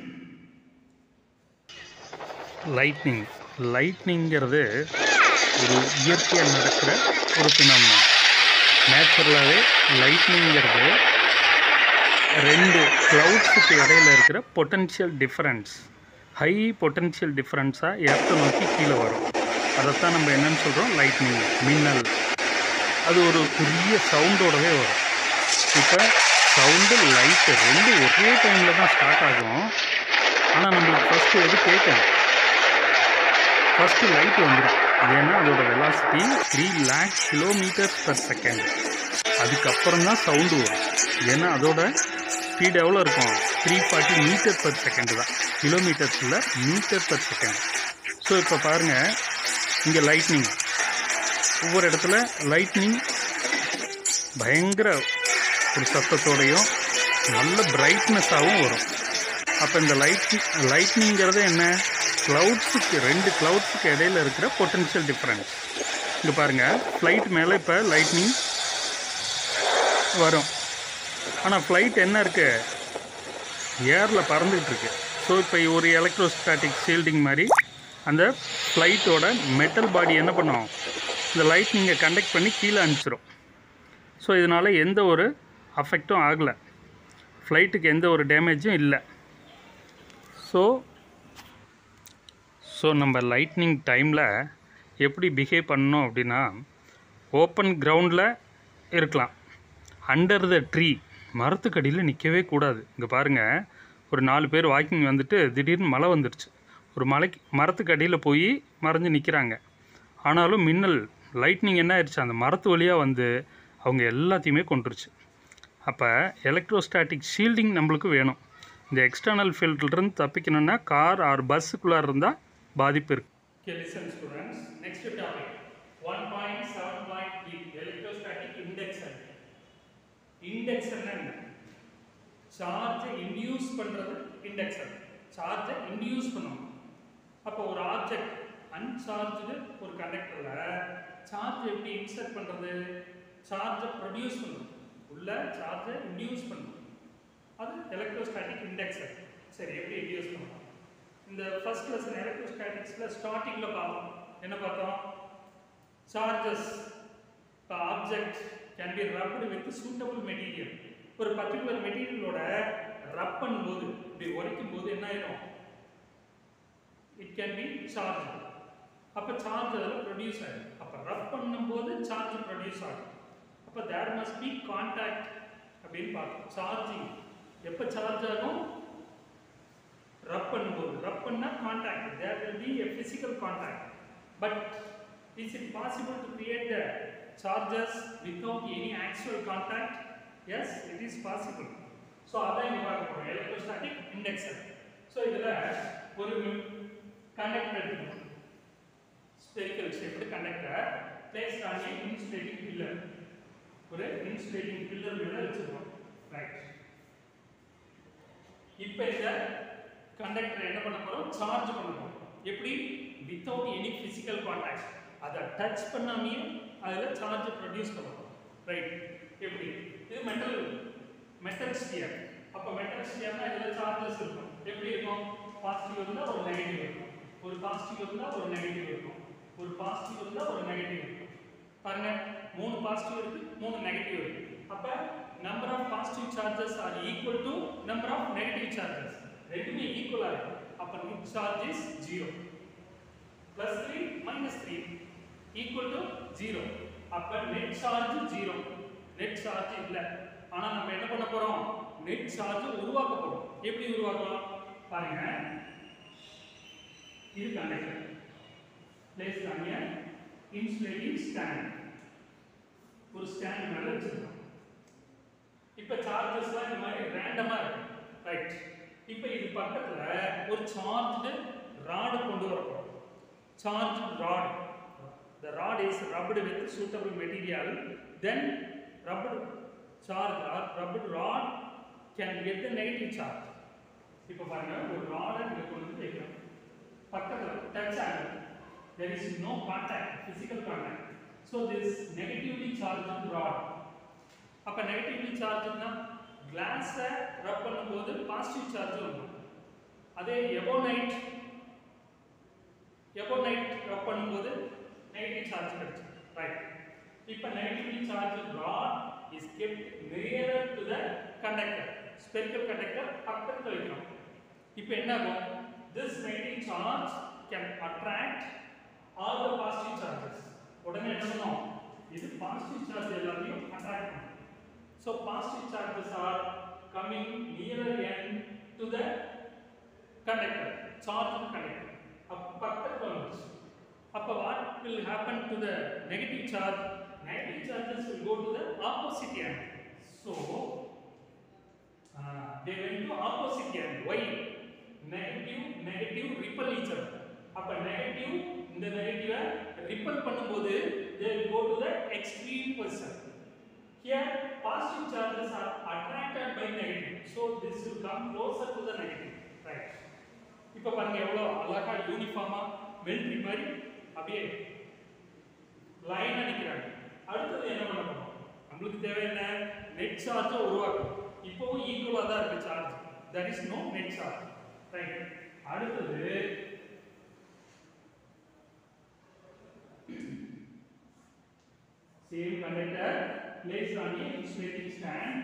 lightning லைட்னிங்கிறது ஒரு இயற்கையாக நடக்கிற ஒரு ஃபினாமினா நேச்சுரலாகவே லைட்னிங்கிறது ரெண்டு க்ளவுட்ஸுக்கு இடையில இருக்கிற பொட்டன்ஷியல் டிஃப்ரென்ஸ் ஹை பொட்டன்ஷியல் டிஃப்ரென்ஸாக எர்த்தை நோக்கி கீழே வரும் அதைத்தான் நம்ம என்னன்னு சொல்கிறோம் லைட்னிங் மின்னல் அது ஒரு பெரிய சவுண்டோடவே வரும் இப்போ சவுண்டு லைட்டு ரெண்டு ஒரே டைமில் தான் ஸ்டார்ட் ஆகும் ஆனால் நம்மளுக்கு ஃபஸ்ட்டு எது கேட்கணும் ஃபஸ்ட்டு லைட் வந்துடும் ஏன்னா அதோட velocity three lakh kilometres per second அதுக்கப்புறம் தான் சவுண்டு வரும் ஏன்னா அதோட ஸ்பீட் எவ்வளோ இருக்கும் three forty metre per second தான் கிலோமீட்டர்ஸ் இல்லை மீட்டர் பர் செகண்ட் ஸோ இப்போ பாருங்கள் இங்கே லைட்னிங் ஒவ்வொரு இடத்துல லைட்னிங் பயங்கர ஒரு சத்தத்தோடையும் நல்ல பிரைட்னஸாகவும் வரும் அப்போ இந்த லைட் லைட்னிங்கிறது என்ன க்ளவுட்ஸுக்கு ரெண்டு க்ளவுட்ஸுக்கு இடையில இருக்கிற பொட்டன்ஷியல் டிஃப்ரென்ஸ் இங்கே பாருங்கள் ஃப்ளைட் மேலே இப்போ லைட்னிங் வரும் ஆனால் ஃப்ளைட் என்ன இருக்கு ஏரில் பறந்துக்கிட்டு இருக்கு ஸோ இப்போ ஒரு எலக்ட்ரோஸ்டாட்டிக் ஷீல்டிங் மாதிரி அந்த ஃப்ளைட்டோட மெட்டல் பாடி என்ன பண்ணும் இந்த லைட்னிங்கை கண்டக்ட் பண்ணி கீழே அனுப்பிச்சிரும் ஸோ இதனால் எந்த ஒரு அஃபெக்டும் ஆகலை ஃப்ளைட்டுக்கு எந்த ஒரு டேமேஜும் இல்லை ஸோ ஸோ நம்ம லைட்னிங் டைமில் எப்படி பிஹேவ் பண்ணணும் அப்படின்னா ஓப்பன் கிரவுண்டில் இருக்கலாம் அண்டர் த ட்ரீ மரத்துக்கடியில் நிற்கவே கூடாது இங்கே பாருங்கள் ஒரு நாலு பேர் வாக்கிங் வந்துட்டு திடீர்னு மழை வந்துருச்சு ஒரு மலைக்கு மரத்துக்கு அடியில் போய் மறைஞ்சு நிற்கிறாங்க ஆனாலும் மின்னல் லைட்னிங் என்ன ஆயிடுச்சு அந்த மரத்து வழியாக வந்து அவங்க எல்லாத்தையுமே கொண்டுருச்சு அப்போ எலக்ட்ரோஸ்டாட்டிக் ஷீல்டிங் நம்மளுக்கு வேணும் இந்த எக்ஸ்டர்னல் ஃபீல்ட்லேருந்து தப்பிக்கணும்னா கார் ஆர் பஸ்ஸுக்குள்ளார இருந்தால் பாதிப்பு இருக்குது Okay, listen students. Next topic. 1.7.3 electrostatic induction. Induction என்ன சார்ஜை இன்டியூஸ் பண்றது இண்டக்ஷன் சார்ஜை இன்டியூஸ் பண்ணணும் அப்போ ஒரு ஆப்ஜெக்ட் அன்சார்ஜ்டு ஒரு கண்டக்டர்ல சார்ஜ் எப்படி இன்சர்ட் பண்றது சார்ஜை ப்ரொடியூஸ் பண்ணணும் உள்ள சார்ஜை இன்டியூஸ் பண்ணணும் அது எலக்ட்ரோஸ்டாட்டிக் இண்டக்ஷன் சரி எப்படி இன்டியூஸ் பண்ணலாம் இந்த ஃபர்ஸ்ட் லெசன் எலக்ட்ரோஸ்டாட்டிக்ஸில் ஸ்டார்டிங்கில் பார்த்தோம் என்ன பார்த்தோம் சார்ஜஸ் இப்போ object can be rubbed with suitable material ஒரு பர்டிகுலர் மெட்டீரியலோட ரப் பண்ணும்போது இப்படி உரைக்கும் போது என்ன ஆயிடும் இட் கேன் பி சார்ஜ் அப்போ சார்ஜ் அதில் ப்ரொடியூஸ் ஆகிடும் அப்போ ரப் பண்ணும்போது சார்ஜ் ப்ரொடியூஸ் ஆகும் அப்போ தேர் மஸ்ட் பி கான்டாக்ட் அப்படின்னு பார்த்தோம் சார்ஜிங் எப்போ சார்ஜ் ஆகும் ரப் பண்ணும்போது ரப் பண்ணா contact there will be a physical contact but is it possible to create the charges without any actual contact yes it is possible so அதான் இங்கே பார்க்க போகிறோம் எலக்ட்ரோஸ்டாட்டிக் இண்டக்ஷன் ஸோ இதில் ஒரு கண்டக்டர் எடுத்துக்கணும் spherical shaped conductor placed on a insulating pillar ஒரு இன்சுலேட்டிங் பில்லர் மேலே வச்சுருக்கோம் ரைட் இப்போ இந்த கண்டக்டர் என்ன பண்ண போறோம் சார்ஜ் பண்ண போறோம் எப்படி வித்தவுட் எனி பிசிக்கல் கான்டாக்ட் அதை டச் பண்ணாமையே அதில் சார்ஜ் ப்ரொடியூஸ் பண்ணணும் ரைட் எப்படி இது மெட்டல் மெட்டல் ஸ்பியர் அப்போ மெட்டல் ஸ்பியர்னா இதில் சார்ஜஸ் இருக்கும் எப்படி இருக்கும் பாசிட்டிவ் இருந்தால் ஒரு நெகட்டிவ் இருக்கும் ஒரு பாசிட்டிவ் இருந்தால் ஒரு நெகட்டிவ் இருக்கும் ஒரு பாசிட்டிவ் இருந்தால் ஒரு நெகட்டிவ் இருக்கும் பாருங்க மூணு பாசிட்டிவ் இருக்கு மூணு நெகட்டிவ் இருக்கு அப்ப number of positive charges are equal to number of negative charges ரெண்டுமே ஈக்குவலா இருக்கு அப்ப net charge is zero plus three minus three equal to zero அப்ப net charge zero net charge இல்லை ஆனா நம்ம என்ன பண்ண போறோம் நெட் சார்ஜ் உருவாக்க போறோம் எப்படி உருவாக்கலாம் பாருங்க இது கண்டக்டர் பிளேஸ் அங்கே இன்சுலேட்டிங் ஸ்டாண்ட் ஒரு ஸ்டாண்ட் மேல வச்சிருக்கோம் இப்போ சார்ஜஸ்லாம் இந்த மாதிரி ரேண்டமா இருக்கு ரைட் இப்போ இது பக்கத்துல ஒரு சார்ஜ்டு ராட் கொண்டு வரப்போம் charge rod the rod is rubbed with suitable material then rubbed charge or rubbed rod can get the negative charge இப்போ பாருங்க ஒரு ராடை இங்க கொண்டு வந்து வைக்கிறோம் பக்கத்துல டச் ஆகும் there is no contact physical contact so this negatively charged rod அப்ப negatively charged கிளாஸ ரப் பண்ணும்போது பாசிட்டிவ் சார்ஜ் வரும் அதே எபோனைட் எபோனைட் ரப் பண்ணும்போது நெகட்டிவ் சார்ஜ் கிடைக்கும் ரைட் இப்போ negatively charge rod is kept nearer to the conductor spherical conductor பக்கத்துல வைக்கிறோம் இப்போ என்ன ஆகும் this negative charge can attract all the positive charges உடனே என்ன பண்ணும் இது பாசிட்டிவ் சார்ஜ் எல்லாத்தையும் அட்ராக்ட் பண்ணும் so positive charges are coming nearer and to the conductor charge conductor அப்போ பக்கத்தில் வந்துச்சு அப்போ what will happen to the negative charge negative charges will go to the opposite end so they went to opposite end why negative negative repel each other அப்ப negative இந்த நெகட்டிவ ரிப்பல் பண்ணும்போது they will go to the extreme position here positive charges are attracted by negative so this will come closer to the negative right இப்ப பாருங்க எவ்வளவு அழகா யூனிஃபார்மா மிலிட்டரி மாதிரி அப்படியே லைன் அடிக்கிறாங்க அடுத்தது என்ன பண்ண போறோம் நம்மளுக்கு தேவை என்ன நெட் சார்ஜை உருவாக்கும் இப்போவும் ஈக்குவலா தான் இருக்கு charge that is no net charge right அடுத்தது same conductor place on a insulating stand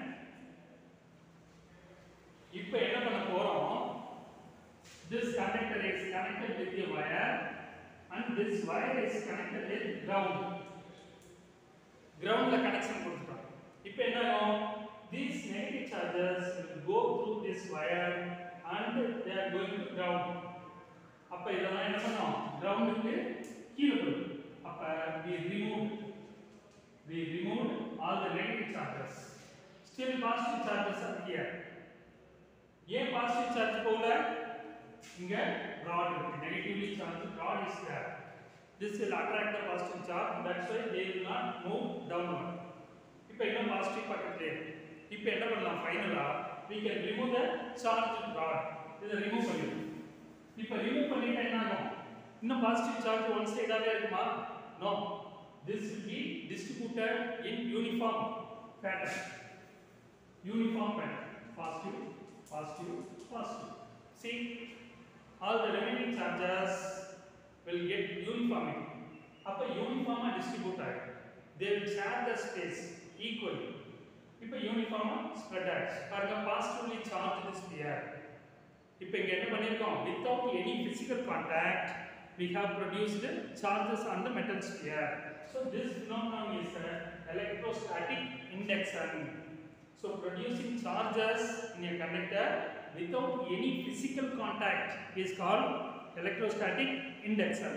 இப்போ என்ன பண்ண போறோம் this conductor is connected with a wire and this wire is connected with ground ground ல connection கொடுத்துட்டோம் இப்போ என்ன ஆகும் these negative charges will go through this wire and they are going to ground அப்ப இதெல்லாம் என்ன பண்ணோம் கிரவுண்டுக்கு கீழே போயிடும் அப்ப we removed we removed all the negative charges still positive charges are here ஏன் பாசிட்டிவ் சார்ஜ் போகல இங்க rod இருக்கு negatively charge rod is there this will attract the positive charge that's why they will not move downward இப்போ இன்னும் பாசிட்டிவ் பக்கத்துல இருக்கு இப்போ என்ன பண்ணலாம் ஃபைனலா we can remove the charged rod இதை ரிமூவ் பண்ணிடலாம் இப்போ ரிமூவ் பண்ணிட்டா என்ன ஆகும் இன்னும் பாசிட்டிவ் சார்ஜ் ஒன் சைடாவே இருக்குமா no this will be distributed in uniform pattern uniform pattern positive positive positive see all the remaining charges will get uniformity அப்ப யூனிஃபார்மா டிஸ்ட்ரிபியூட் ஆகும் they will share the space equally இப்போ யூனிஃபார்மா ஸ்ப்ரெட் ஆயிடுச்சு பாருங்க பாசிட்டிவ்லி சார்ஜ் ஸ்பியர் இப்போ இங்க என்ன பண்ணிருக்கோம் without any physical contact we have produced charges on the metal sphere so this phenomenon is a electrostatic induction so producing charges in a conductor without any physical contact is called electrostatic induction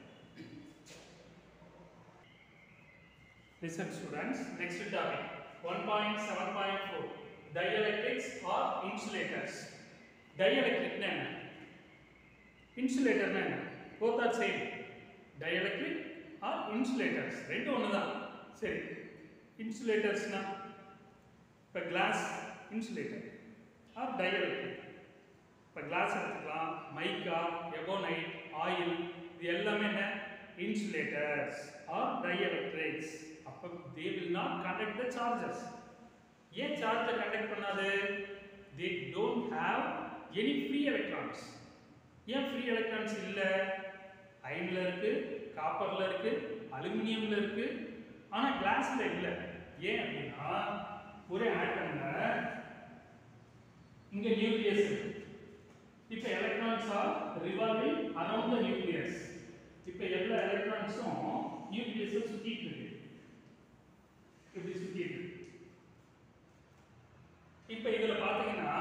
listen students next topic 1.7.4 dielectrics or insulators dielectric னா என்ன இன்சுலேட்டர்னா என்ன both are same dielectric or insulators ரெண்டும் ஒன்று தான் சரி இன்சுலேட்டர்ஸ்னா இப்போ கிளாஸ் இன்சுலேட்டர் ஆர் டயலெக்ட்ரிக் இப்போ கிளாஸ் எடுத்துக்கலாம் மைக்கா எபோனைட் ஆயில் இது எல்லாமே என்ன insulators or dielectrics அப்ப they will not conduct the charges ஏன் சார்ஜ் கண்டக்ட் பண்ணாது they don't have any free electrons ஏன் ஃப்ரீ எலக்ட்ரான்ஸ் இல்ல அயன்ல இருக்கு காப்பர்ல இருக்கு அலுமினியம்ல இருக்கு ஆனா கிளாஸ்ல இல்ல ஏன் அப்படின்னா ஒரு ஆட்டம்ல இங்க நியூக்ளியஸ் இருக்கு இப்போ electrons are revolving around the nucleus இப்போ எல்லா எலக்ட்ரான்ஸும் நியூக்ளியஸை சுத்திட்டு இருக்கு இப்படி சுத்திட்டு இருக்கு இப்போ இதுல பாத்தீங்கன்னா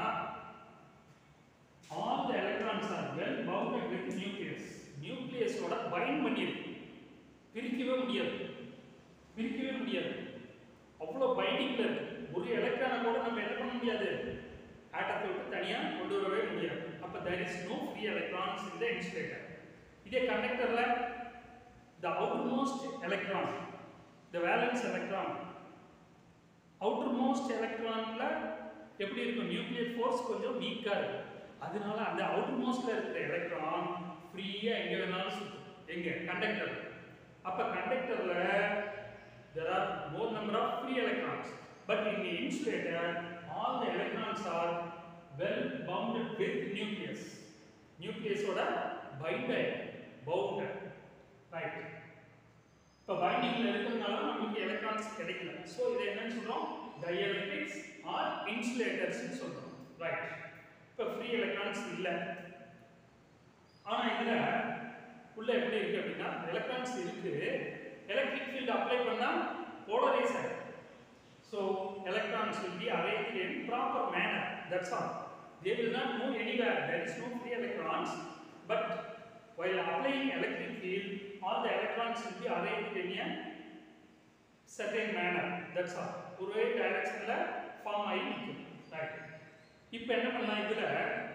all the electrons are well bounded with nucleus நியூக்ளியஸோட பைண்ட் பண்ணியிருக்கு பிரிக்கவே முடியாது பிரிக்கவே முடியாது அவ்வளோ பைண்டிங்ல இருக்கு ஒரு எலக்ட்ரானை கூட நம்ம என்ன பண்ண முடியாது ஆட்டத்தை விட்டு தனியா கொண்டு வரவே முடியாது அப்ப there is no free electrons in the insulator இதே கண்டக்டர்ல the outermost electron the valence electron outermost எலக்ட்ரான்ல எப்படி இருக்கும் நியூக்ளியர் ஃபோர்ஸ் கொஞ்சம் வீக்கா இருக்கு அதனால அந்த அவுட்டர்மோஸ்ட்ல இருக்கிற எலக்ட்ரான் ஃப்ரீயா எங்க வேணாலும் சுத்தும் எங்க கண்டக்டர் அப்ப கண்டக்டர்ல there are more number of free electrons but in the insulator all the electrons are well bounded with nucleus nucleus ஓட bind bound right இப்போ பைண்டிங்ல இருக்கிறதுனால நமக்கு எலக்ட்ரான்ஸ் கிடைக்கல ஸோ இதை என்னன்னு சொல்றோம் டயலக்ட்ரிக்ஸ் ஆர் இன்சுலேட்டர்ஸ்னு சொல்றோம் ரைட் இப்போ ஃப்ரீ எலக்ட்ரான்ஸ் இல்லை ஆனா இதுல உள்ள எப்படி இருக்கு அப்படின்னா எலக்ட்ரான்ஸ் இருக்கு எலக்ட்ரிக் ஃபீல்ட் அப்ளை பண்ணா போலரைஸ் ஆகும் so electrons will be arranged in proper manner that's all they will not move anywhere there is no free electrons but while applying electric field all the electrons will be arranged in a certain manner that's all ஒரே டைரக்ஷன்ல ஃபார்ம் ஆகி நிற்கும் ரைட் இப்போ என்ன பண்ணலாம் இதுல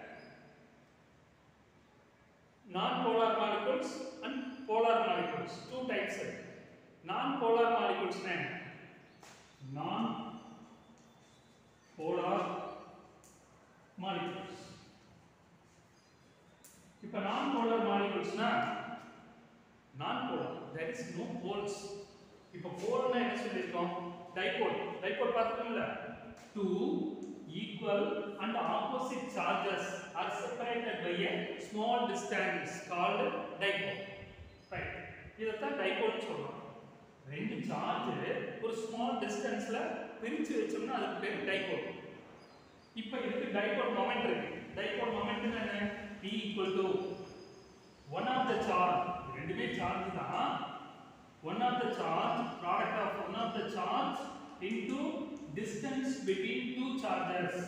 non-polar molecules and polar molecules two types இருக்கு non-polar molecules என்ன non polar molecules இப்ப நான் polar moleculesனா நான் polar there is no poles இப்ப போல்னா என்ன சொல்லிருக்கோம் டைபோல் டைபோல் பார்த்துக்கோங்களா two equal and opposite charges are separated by a small distance called dipole right இதைத்தான் டைபோல் சொல்றோம் ரெண்டு சார்ஜ் ஒரு ஸ்மால் டிஸ்டன்ஸ்ல பிரிச்சு வச்சோம்னா அதுக்கு பேர் டைபோல் இப்போ இதுக்கு டைபோல் மொமெண்ட் இருக்கு டைபோல் மொமெண்ட் என்ன p equal to one of the charge ரெண்டுமே சார்ஜ் தான் one of the charge product of one of the charge into distance between two charges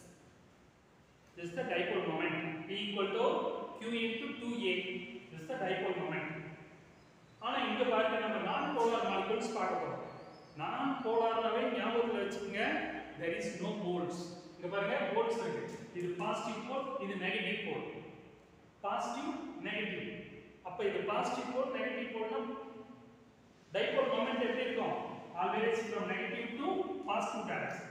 this is the dipole moment p equal to q into 2a this is the dipole moment ஆனா இங்க பாருங்க நம்ம நான் போலார் மாலிகூல்ஸ் பார்க்க போறோம் நான் போலார்னாவே ஞாபகத்துல வச்சுக்கோங்க there is no poles இங்க பாருங்க போல்ஸ் இருக்கு இது பாசிட்டிவ் போல் இது நெகட்டிவ் போல் பாசிட்டிவ் நெகட்டிவ் அப்ப இது பாசிட்டிவ் போல் நெகட்டிவ் போல்னா டைபோல் மொமெண்ட் எப்படி இருக்கும் always from negative to positive direction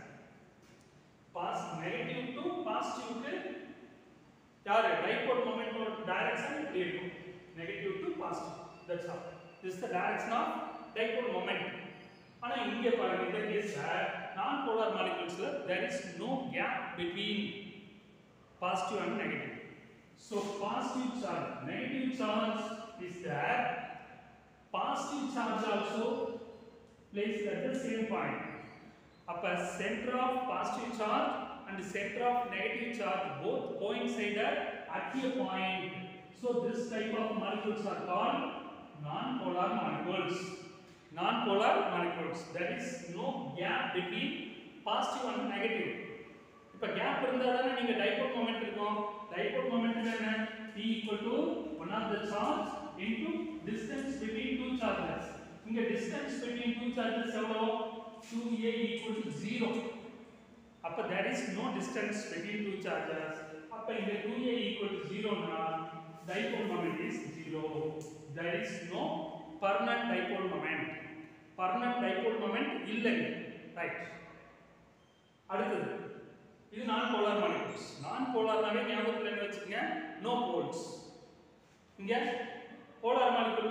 பாஸ் நெகட்டிவ் டு பாசிட்டிவ்க்கு யாரு டைபோல் மொமெண்டோட டைரக்ஷன் இப்படி இருக்கும் negative to positive that's all this the direction of dipole moment ஆனா இங்க பாருங்க இந்த கேஸ்ல நான் போலார் மாலிகூல்ஸ்ல there is no gap between positive and negative so positive charge negative charge is there positive charge also placed at the same point அப்ப center of positive charge and center of negative charge both coincided at a point so this type of molecules are called non-polar molecules non-polar molecules there is no gap between positive and negative இப்ப கேப் இருந்தா தானே நீங்க டைபோல் மொமெண்ட் இருக்கும் டைபோல் மொமெண்ட் என்ன p equal to one of the charge into distance between two charges இங்க distance between two charges எவ்வளவு 2a equal to 0 அப்ப there is no distance between two charges அப்ப இங்க 2a equal to 0 னா dipole moment is 0 there is no permanent dipole moment permanent dipole moment இல்லை right அடுத்தது இது நான் போலார் மாலிகூல்ஸ் நான் போலார்னாவே ஞாபகத்துல என்ன வச்சுக்கங்க நோ போல்ஸ் இங்க போலார் மாலிகூல்ல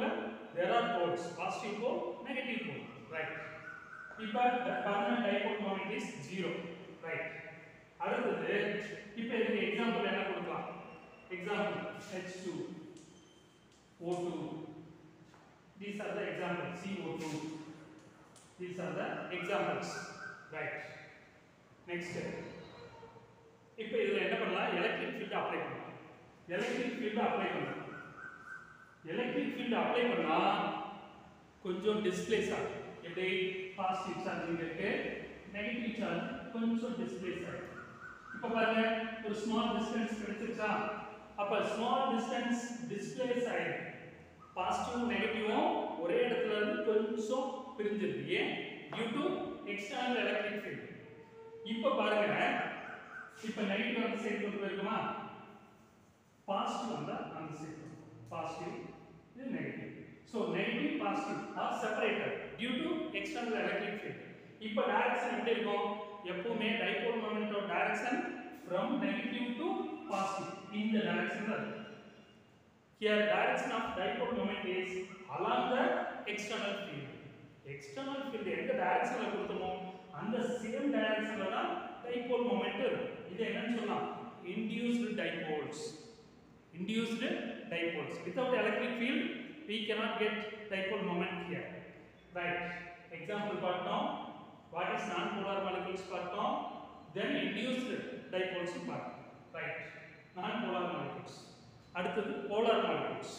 there are poles positive pole negative pole right இப்போ the permanent dipole moment is 0 right அடுத்தது இப்போ இதுக்கு எக்ஸாம்பிள் என்ன கொடுக்கலாம் example H2 O2 these are the examples CO2 these are the examples right next இப்போ இதுல என்ன பண்ணலாம் எலக்ட்ரிக் ஃபீல்ட் அப்ளை பண்ணலாம் எலக்ட்ரிக் ஃபீல்ட் அப்ளை பண்ணலாம் எலக்ட்ரிக் ஃபீல்ட் அப்ளை பண்ணா கொஞ்சம் டிஸ்பிளேஸ் ஆகும் எப்படி பாசிட்டிவ் சார்ஜ் இங்க இருக்கு நெகட்டிவ் சார்ஜ் கொஞ்சம் டிஸ்பிளேஸ் ஆகும் இப்போ பாருங்க ஒரு ஸ்மால் டிஸ்டன்ஸ் கிடைச்சிருச்சா அப்ப ஸ்மால் டிஸ்டன்ஸ் டிஸ்பிளேஸ் ஆயிடும் பாசிட்டிவும் நெகட்டிவும் ஒரே இடத்துல இருந்து கொஞ்சம் பிரிஞ்சிருக்கு ஏன் due to external electric field இப்போ பாருங்க இப்போ நெகட்டிவ் அந்த சைடு கொண்டு போயிருக்குமா பாசிட்டிவ் வந்தா அந்த சைடு பாசிட்டிவ் இது negative so negative positive are separated due to external electric field இப்போ டைரக்ஷன் எப்படி இருக்கும் எப்பவுமே டைபோல் மொமெண்டோட direction from negative to positive இந்த டைரக்ஷன் தான் இருக்கும் Here direction of dipole moment is along the external field. External field எந்த டைரக்ஷன்ல கொடுத்தோமோ அந்த சேம் டைரக்ஷன்ல தான் டைபோல் மொமெண்ட் இருக்கும் இது என்னன்னு சொல்லலாம் induced dipoles induced dipoles without electric field we cannot get dipole moment here right example பார்த்தோம் what is non polar molecules பார்த்தோம் then induced dipoles பார்த்தோம் right non polar molecules அடுத்தது போலார் மாலிகூல்ஸ்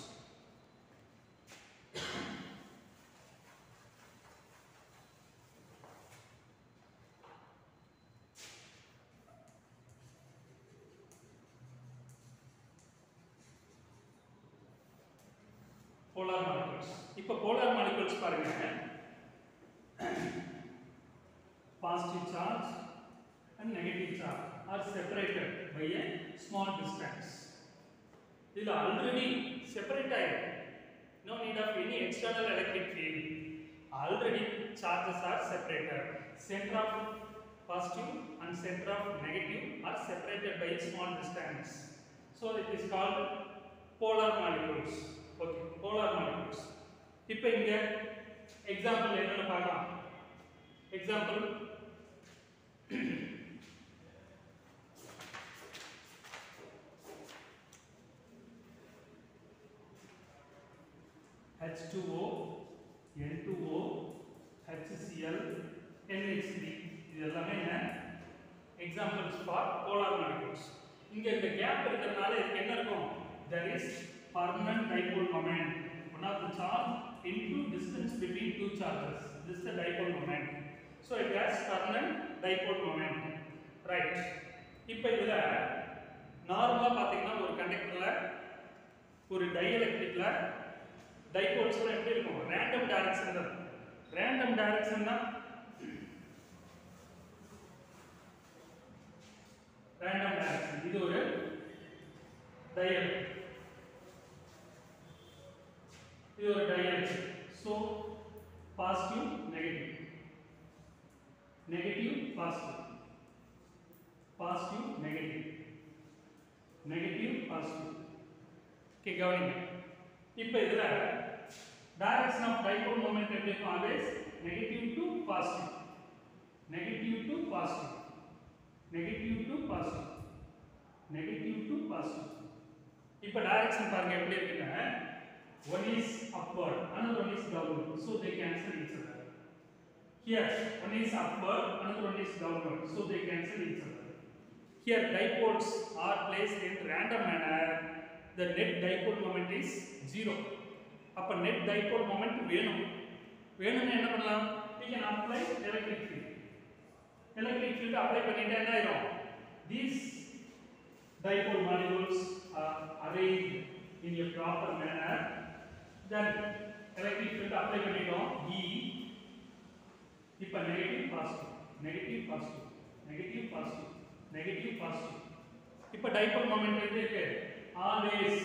போலார் மாலிகூல்ஸ் இப்போ போலார் மாலிகூல்ஸ் பாருங்க positive charge and negative charge are separated by a small distance இதில் ஆல்ரெடி செப்பரேட் ஆயிடும் no need of any external electric field already charges are separated centre of positive and centre of negative are separated by small distance so it is called polar molecules okay polar molecules இப்போ இங்க எக்ஸாம்பிள் என்னன்னு பார்க்கலாம் example H2O, N2O, HCl, NH3 இது எல்லாமே என்ன எக்ஸாம்பிள்ஸ் ஃபார் போலார் மாலிகூல்ஸ் இங்க இந்த கேப் இருக்கிறதுனால இதுக்கு என்ன இருக்கும் there is permanent dipole moment one of the charge into distance between two charges this is the dipole moment so it has permanent dipole moment right இப்போ இதுல நார்மலா பாத்தீங்கன்னா ஒரு கண்டக்டர்ல ஒரு டைஎலக்ட்ரிக்ல டைபோல்ஸ்லாம் எப்படி இருக்கும் ரேண்டம் டைரக்ஷன் தான் ரேண்டம் டைரக்ஷன் தான் ரேண்டம் டைரக்ஷன் இது ஒரு டைஎலக்ட்ரிக் இது ஒரு dielectric so positive negative negative positive positive negative negative positive okay கவனிங்க இப்போ இதுல டைரக்ஷன் ஆஃப் டைபோல் மொமெண்ட் எப்படி இருக்கும் always negative to positive negative to positive negative to positive negative to positive இப்போ டைரக்ஷன் பாருங்க எப்படி இருக்குன்னா one is upward another one is downward so they cancel each other here one is upward another one is downward so they cancel each other here dipoles are placed in random manner the net dipole moment is 0 அப்ப net dipole moment வேணும் வேணும்னா என்ன பண்ணலாம் we can apply electric field electric field apply பண்ணிட்டா என்ன ஆயிரும் these dipole molecules are arranged in a proper manner then electric field apply பண்ணிட்டோம் E இப்ப negative positive negative positive negative positive negative positive இப்ப டைபோல் மொமெண்ட் எப்படி இருக்கு always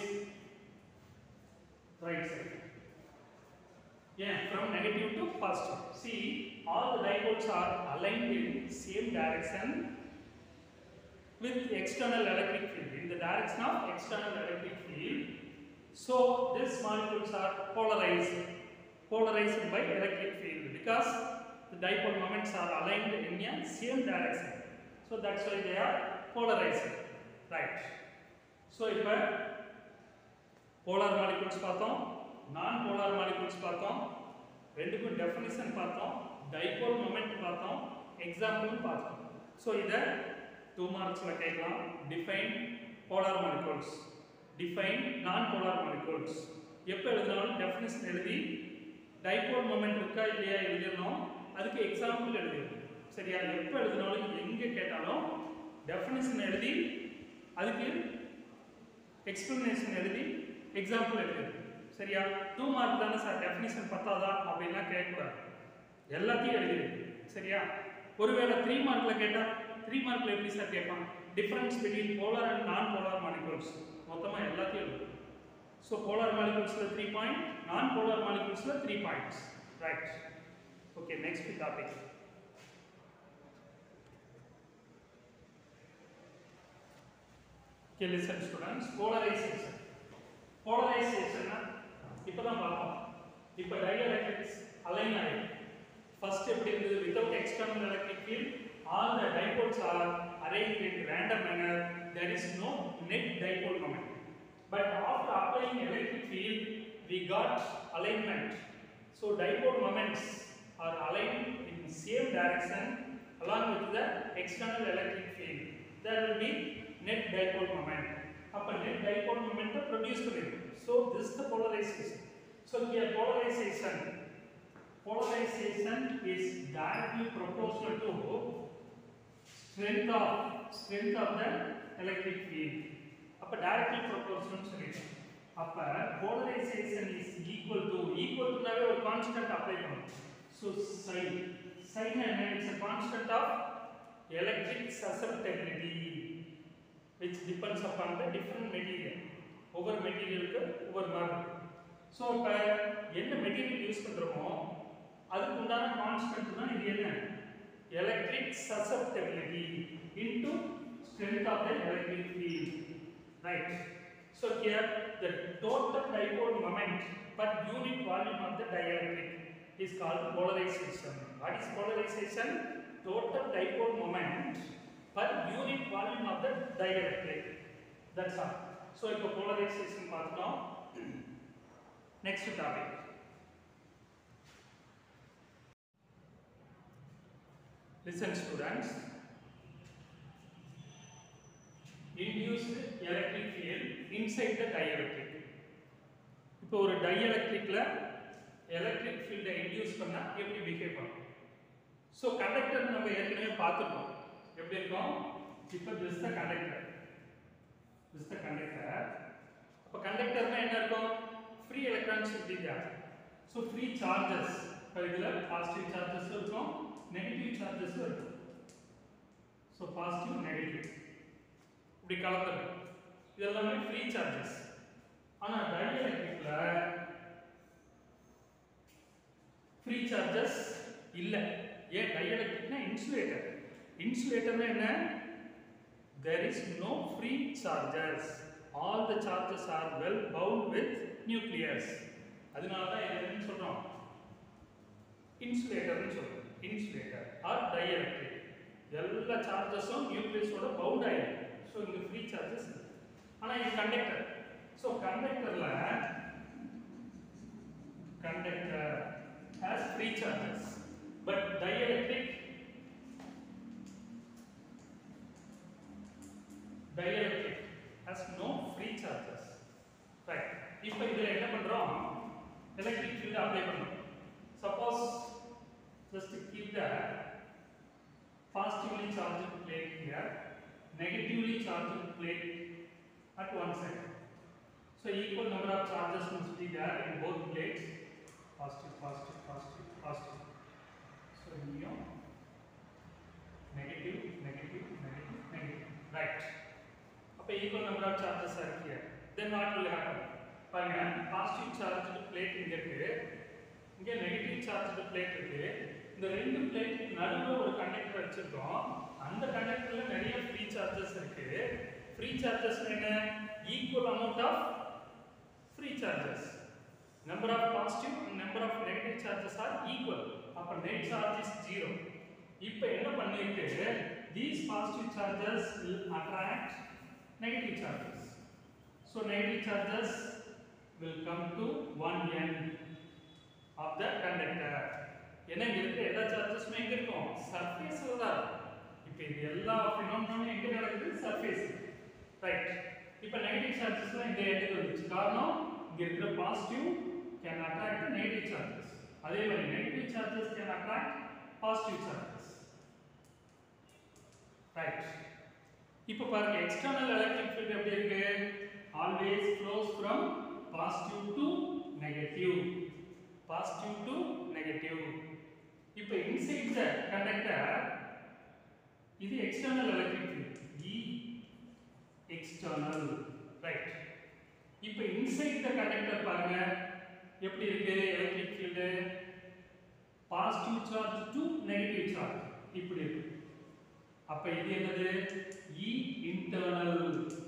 right side Yeah, from negative to positive. See, all the dipoles are aligned in same direction with external electric field. In the direction of external electric field. So, these molecules are polarized. polarized by electric field because the dipole moments are aligned in a same direction. So that's why they are polarized. Right. So இப்போ போலார் மாலிகூல்ஸ் பார்த்தோம் நான் போலார் மாலிகூல்ஸ் பார்த்தோம் ரெண்டுக்கும் டெஃபினிஷன் பார்த்தோம் டைபோல் மொமெண்ட் பார்த்தோம் எக்ஸாம்பிள் பார்த்தோம் ஸோ இதை டூ மார்க்ஸில் கேட்கலாம் define polar molecules define non polar molecules எப்போ எழுதினாலும் டெஃபினிஷன் எழுதி டைபோல் மொமெண்ட் இருக்கா இல்லையா எழுதிடணும் அதுக்கு எக்ஸாம்பிள் எழுதிடணும் சரியா எப்போ எழுதினாலும் எங்கே கேட்டாலும் டெஃபினிஷன் எழுதி அதுக்கு எக்ஸ்பிளனேஷன் எழுதி எக்ஸாம்பிள் எழுது சரியா டூ மார்க் தானே சார் டெஃபினிஷன் பத்தாதா அப்படின்லாம் கேட்கக்கூடாது எல்லாத்தையும் எழுதிடு சரியா ஒருவேளை த்ரீ மார்க்கில் கேட்டால் த்ரீ மார்க்கில் எப்படி சார் கேட்பான் difference between polar and non polar molecules மொத்தமாக எல்லாத்தையும் எழுது ஸோ போலார் மாலிகூல்ஸில் த்ரீ பாயிண்ட் நான் போலார் மாலிகூல்ஸில் three points right okay next topic Okay, listen students. Polarization. Polarization இப்போ தான் பார்ப்போம் இப்போ dielectrics align ஆயிடும் ஃபர்ஸ்ட் எப்படி இருந்தது without external electric field all the dipoles are arranged in random manner there is no net dipole moment but after applying electric field we got alignment so dipole moments are aligned in same direction along with the external electric field there will be net dipole moment அப்ப net dipole moment produce பண்ணிருக்கு so this is the polarization so here polarization polarization is directly proportional to strength of strength of the electric field அப்ப directly proportional சொல்லிட்டோம் அப்ப polarization is equal to equal to நாவே ஒரு constant apply பண்ணணும் so sin sin என்ன it's a constant of electric susceptibility which depends upon the different material ஒவ்வொரு மெட்டீரியலுக்கு ஒவ்வொரு மாதிரி ஸோ இப்போ என்ன மெட்டீரியல் யூஸ் பண்ணுறோமோ அதுக்கு உண்டான கான்ஸ்டன்ட் தான் இது என்ன electric susceptibility into strength of the electric field right so here the total dipole moment per unit volume of the dielectric is called polarization. What is polarization? Total dipole moment per unit volume of the dielectric. That's all. So, இப்போ polarization பார்த்தோம் next topic. Listen students. Induced electric field inside the dielectric. இப்போ ஒரு டைஎலக்ட்ரிக்ல எலக்ட்ரிக் ஃபீல்டை இன்டியூஸ் பண்ணா எப்படி பிஹேவ் பண்ணும் ஸோ கண்டக்டர் நம்ம ஏற்கனவே பார்த்துருக்கோம் எப்படி இருக்கும் இப்போ this the conductor this the conductor அப்போ கண்டக்டர்னா என்ன இருக்கும் ஃப்ரீ எலக்ட்ரான்ஸ் இப்படி தான் ஸோ ஃப்ரீ சார்ஜஸ் இப்போ இதில் பாசிட்டிவ் சார்ஜஸ் இருக்கும் நெகட்டிவ் சார்ஜஸ் இருக்கும் ஸோ பாசிட்டிவ் நெகட்டிவ் இப்படி கலந்துருக்கும் இது எல்லாமே ஃப்ரீ சார்ஜஸ் ஆனால் டைஎலக்ட்ரிக்ல ஃப்ரீ சார்ஜஸ் இல்லை ஏன் டைஎலக்ட்ரிக்னா இன்சுலேட்டர் இன்சுலேட்டர்னா என்ன there is no free charges all the charges are well bound with nucleus அதனால தான் இது என்னன்னு சொல்றோம் இன்சுலேட்டர்னு சொல்றோம் இன்சுலேட்டர் ஆர் டைஎலக்ட்ரிக் எல்லா சார்ஜஸும் நியூக்ளியஸோட பவுண்ட் ஆயிடும் ஸோ இங்க ஃப்ரீ சார்ஜஸ் ஆனால் இது கண்டக்டர் ஸோ கண்டக்டர்ல conductor has free charges but dielectric dielectric has no free charges right இப்போ இதுல என்ன பண்றோம் எலக்ட்ரிக் ஃபீல்ட் அப்ளை பண்றோம் suppose just to keep the positively charged plate here negatively charged plate at one side so equal number of charges must be there in both plates positive, positive, positive, positive. So mu negative, negative, negative, negative. Right. அப்போ equal number of charges are here. Then what will happen? பாருங்க பாசிட்டிவ் சார்ஜ்டு பிளேட் இங்க இருக்கு இங்க நெகட்டிவ் சார்ஜ்டு பிளேட் இருக்கு இந்த ரெண்டு பிளேட் நடுவுல ஒரு கண்டக்டர் வச்சிருக்கோம் அந்த கண்டக்டர்ல நிறைய ஃப்ரீ சார்ஜஸ் இருக்கு ஃப்ரீ சார்ஜஸ் என்ன equal amount of free charges number of positive and number of negative charges are equal அப்ப net charge is 0 இப்போ என்ன பண்ணிருக்கு these positive charges will attract negative charges so negative charges will come to one end of the conductor ஏன்னா இங்க இருக்கிற எல்லா சார்ஜஸுமே எங்க இருக்கும் சர்ஃபேஸ்ல தான் இருக்கும் இப்போ இது எல்லா ஃபினாமினாலும் எங்க நடக்குது சர்ஃபேஸ் ரைட் இப்போ நெகட்டிவ் சார்ஜஸ்லாம் இந்த இடத்துக்கு வந்துச்சு காரணம் இங்க இருக்கிற positive can attract negative charges அதே மாதிரி negative charges can attract positive charges right இப்போ பாருங்க எக்ஸ்டர்னல் எலக்ட்ரிக் ஃபீல்ட் எப்படி இருக்கு always flows from positive to negative positive to negative இப்போ இன்சைட் த கண்டக்டர் இது external electric field E external right இப்போ இன்சைட் த கண்டக்டர் பாருங்க எப்படி இருக்கு electric field positive charge to negative charge இப்படி இருக்கு அப்ப இது என்னது இ இன்டர்னல்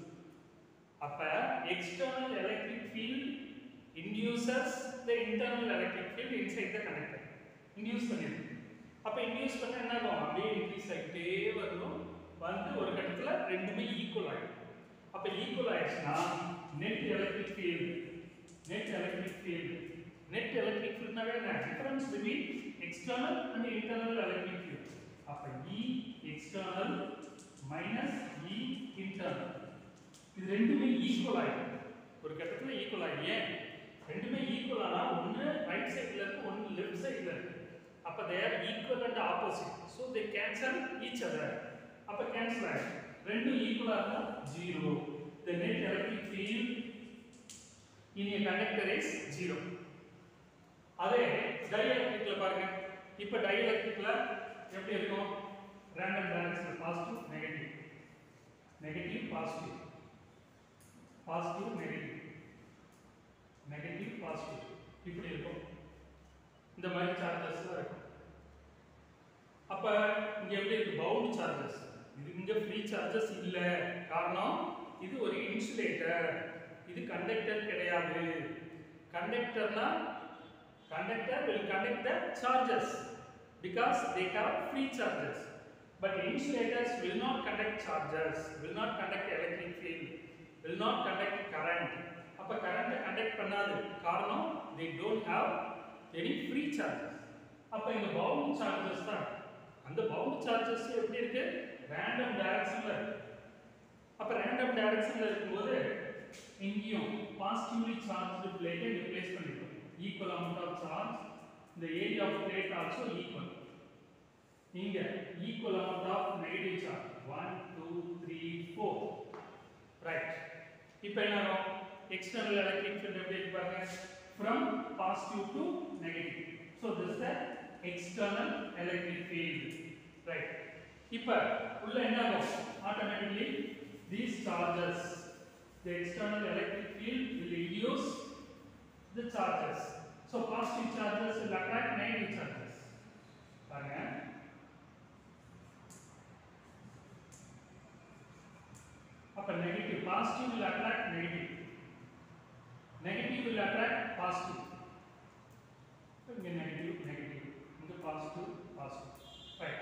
அப்ப external electric field induces the internal electric field inside the conductor induce பண்ணிருக்கு அப்ப induce பண்ண என்ன ஆகும் அப்படியே இன்க்ரீஸ் ஆகிட்டே வரும் வந்து ஒரு கட்டத்துல ரெண்டுமே ஈக்குவல் ஆயிடும் அப்ப ஈக்குவல் ஆயிடுச்சுன்னா net electric field net electric field net electric ஃபீல்ட்னாவே என்ன difference between external and internal electric field அப்ப E external minus E internal இது ரெண்டுமே ஈக்குவல் ஆயிடும் ஒரு கட்டத்துல ஈக்குவல் ஆகி ஏன் ரெண்டுமே ஈக்குவல் ஆனா ஒன்னு ரைட் சைடுல இருக்கு ஒன்னு லெஃப்ட் சைடுல இருக்கு அப்ப they are equal and opposite so they cancel each other அப்ப கேன்சல் ஆயிடும் ரெண்டும் ஈக்குவலா இருந்தா zero the net electric field in a conductor is zero அதே டைஎலக்ட்ரிக்ல பாருங்க இப்ப டைஎலக்ட்ரிக்ல எப்படி இருக்கும் random direction positive negative negative positive positive negative negative positive இப்படி இருக்கும் இந்த மாதிரி சார்ஜஸ் தான் இருக்கும் அப்ப இங்க எப்படி இருக்கு பவுண்ட் சார்ஜஸ் இது இங்க ஃப்ரீ சார்ஜஸ் இல்ல காரணம் இது ஒரு இன்சுலேட்டர் இது கண்டக்டர் கிடையாது கண்டக்டர்னா conductor will conduct the charges because they have free charges but insulators will not conduct charges will not conduct electric field will not conduct current அப்ப current conduct பண்ணாது காரணம் they don't have any free charges அப்ப இந்த bound charges தான் அந்த bound charges எப்படி இருக்கு random directionல இருக்கு அப்ப random directionல இருக்கும்போது இங்கேயும் பாசிட்டிவ்லி சார்ஜ்டு பிளேட்டை ரிப்ளேஸ் பண்ணிருக்கோம் ஈக்குவல் அமௌண்ட் ஆஃப் சார்ஜ் இந்த area of plate also equal இங்க equal amount of negative charge one two three four right இப்போ என்ன ஆகும் எக்ஸ்டர்னல் எலக்ட்ரிக் ஃபீல்ட் எப்படி இருக்கு பாருங்க from positive to negative so this the external electric field right இப்போ உள்ள என்ன ஆகும் automatically these charges the external electric field will induce the charges so positive charges will attract negative charges பாருங்க அப்ப negative positive will attract negative negative will attract positive இங்க negative negative இங்க positive positive right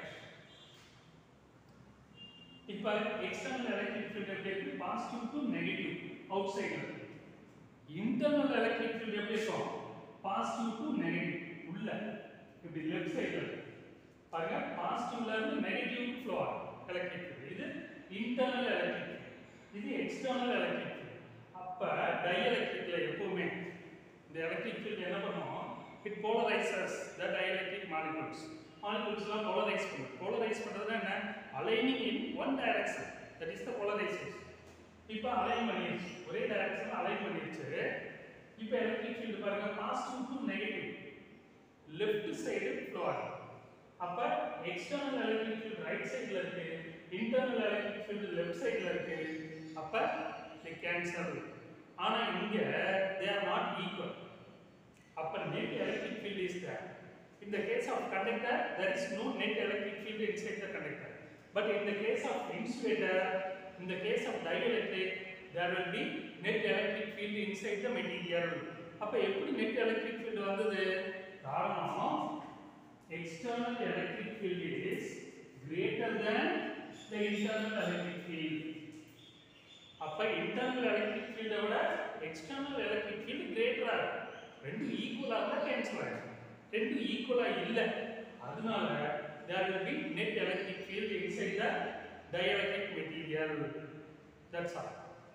இப்ப எக்ஸ்டர்னல் எலக்ட்ரிக் ஃபீல்ட் எப்படி இருக்கு பாசிட்டிவ் டு நெகட்டிவ் அவுட் சைடுல இன்டர்னல் எலக்ட்ரிக் ஃபீல்ட் எப்படி இருக்கும் பாசிட்டிவ் டு நெகட்டிவ் உள்ள இப்படி லெஃப்ட் சைடுல பாருங்க பாசிட்டிவ்ல இருந்து நெகட்டிவ் ஃப்ளோ எலக்ட்ரிக் ஃபீல்ட் இது இன்டர்னல் எலக்ட்ரிக் இது எக்ஸ்டர்னல் எலக்ட்ரிக் ஃபீல்ட் அப்ப டைஎலக்ட்ரிக்ல எப்பவுமே இந்த எலக்ட்ரிக் ஃபீல்ட் என்ன பண்ணும் it polarises the dielectric molecules மாலிகூல்ஸ்லாம் போலரைஸ் பண்ணும் போலரைஸ் பண்றதுனா என்ன aligning in one direction that is the polarisation இப்போ அலைன் பண்ணிருச்சு ஒரே டைரக்ஷன்ல அலைன் பண்ணிருச்சு இப்போ எலக்ட்ரிக் ஃபீல்ட் பாருங்க positive to negative left side flow ஆகும் அப்ப எக்ஸ்டர்னல் எலக்ட்ரிக் ஃபீல்ட் ரைட் சைடுல இருக்கு இன்டர்னல் எலக்ட்ரிக் ஃபீல்ட் லெஃப்ட் சைடுல இருக்கு அப்ப they cancel ஆனா இங்க they are not equal அப்ப net electric field is there in the case of conductor there is no net electric field inside the conductor but in the case of insulator in the case of dielectric there will be net electric field inside the material அப்ப எப்படி நெட் எலக்ட்ரிக் ஃபீல்டு வந்தது காரணம் external electric field is greater than the internal electric field அப்ப இன்டர்னல் எலக்ட்ரிக் ஃபீல்டை விட எக்ஸ்டர்னல் எலக்ட்ரிக் ஃபீல்டு கிரேட்டரா இருக்கு ரெண்டும் ஈக்குவலா இருந்தா கேன்சல் ஆயிடும் ரெண்டும் ஈக்குவலா இல்ல அதனால there will be net electric field inside the dielectric material that's all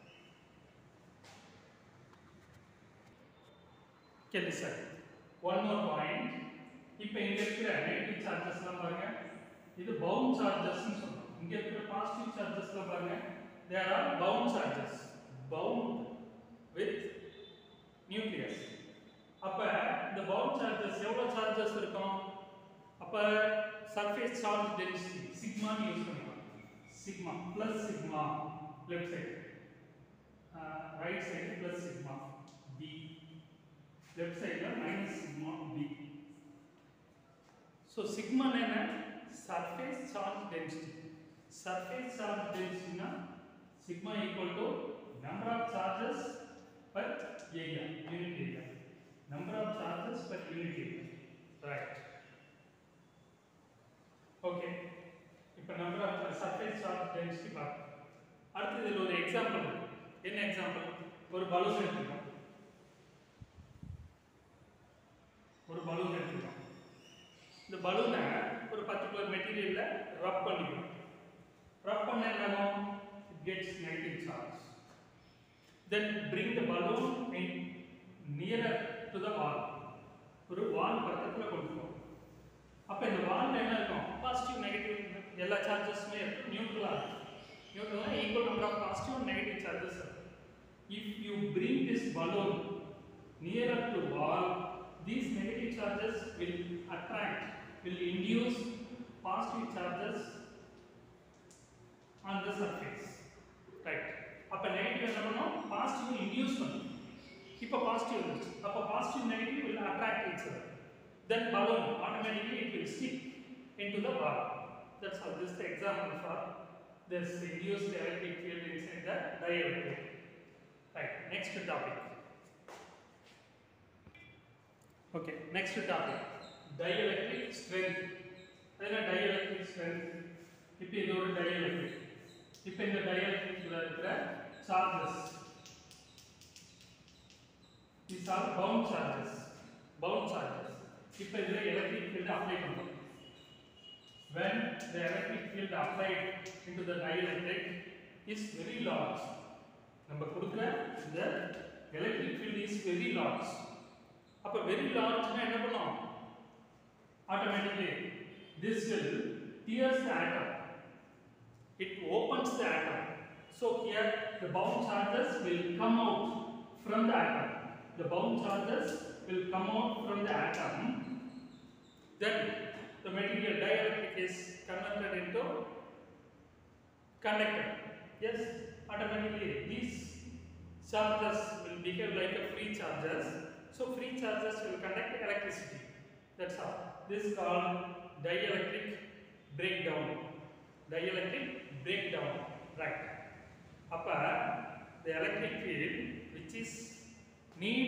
okay listen one more point இப்போ இங்க இருக்கிற நெகட்டிவ் சார்ஜஸ்லாம் பாருங்க இது பவுண்ட் சார்ஜஸ்னு சொல்றோம் இங்க இருக்கிற பாசிட்டிவ் சார்ஜஸ்லாம் பாருங்க there are bound charges bound with nucleus அப்ப இந்த பவுண்ட் சார்ஜஸ் எவ்வளவு சார்ஜஸ் இருக்கும் அப்ப சர்ஃபேஸ் சார்ஜ் டென்சிட்டி சிக்மான்னு யூஸ் பண்ணிக்கலாம் sigma plus sigma left side right side plus sigma b left சைடுல minus sigma b so sigma என்ன சர்ஃபேஸ் சார்ஜ் டென்சிட்டி சர்ஃபேஸ் சார்ஜ் டென்சிட்டினா sigma equal to number of charges per area unit area number of charges per unit area right okay இப்போ number of surface charge density பார்க்கலாம் அடுத்து இதில் ஒரு எக்ஸாம்பிள் இருக்கு என்ன எக்ஸாம்பிள் ஒரு பலூன் எடுத்துக்கலாம் ஒரு பலூன் எடுத்துக்கலாம் இந்த பலூனை ஒரு பர்டிகுலர் மெட்டீரியல்ல ரப் பண்ணிக்கணும் ரப் பண்ண என்ன ஆகும் it gets negative charge then bring the balloon in nearer to the wall ஒரு வால் பக்கத்துல கொண்டு போகும் அப்ப இந்த வால்ல என்ன இருக்கும் பாசிட்டிவ் நெகட்டிவ் எல்லா சார்ஜஸுமே இருக்கும் நியூட்ரலா இருக்கும் நியூட்ரலா equal number of positive and negative charges இருக்கும் if you bring this balloon nearer to wall these negative charges will attract will induce positive charges on the surface right அப்ப நெகட்டிவ் என்ன பண்ணும் பாசிட்டிவ் இன்டியூஸ் பண்ணும் இப்போ பாசிட்டிவ் வந்துச்சு அப்ப positive negative will attract each other then balloon automatically it will stick into the wall that's how this is the example for this induced electric field inside the dielectric right next topic okay next topic dielectric strength என்ன டயலெக்ட்ரிக் ஸ்ட்ரென்த் இப்போ இது ஒரு டயலெக்ட்ரிக் இப்போ இந்த டயலெக்ட்ரிக்ல இருக்கிற charges these are bound charges bound charges இப்போ இதுல எலக்ட்ரிக் ஃபீல்ட் அப்ளை பண்றோம் when the electric field applied into the dielectric is very large நம்ம கொடுக்குற இந்த electric field is very large அப்ப வெரி லார்ஜ்னா என்ன பண்ணும் automatically this will pierce the atom it opens the atom so here the bound charges will come out from the atom the bound charges will come out from the atom then the material dielectric is converted into conductor yes automatically these charges will behave like a free charges so free charges will conduct electricity. That's all. This is called dielectric breakdown. Dielectric breakdown. Right. Upper the electric field which is need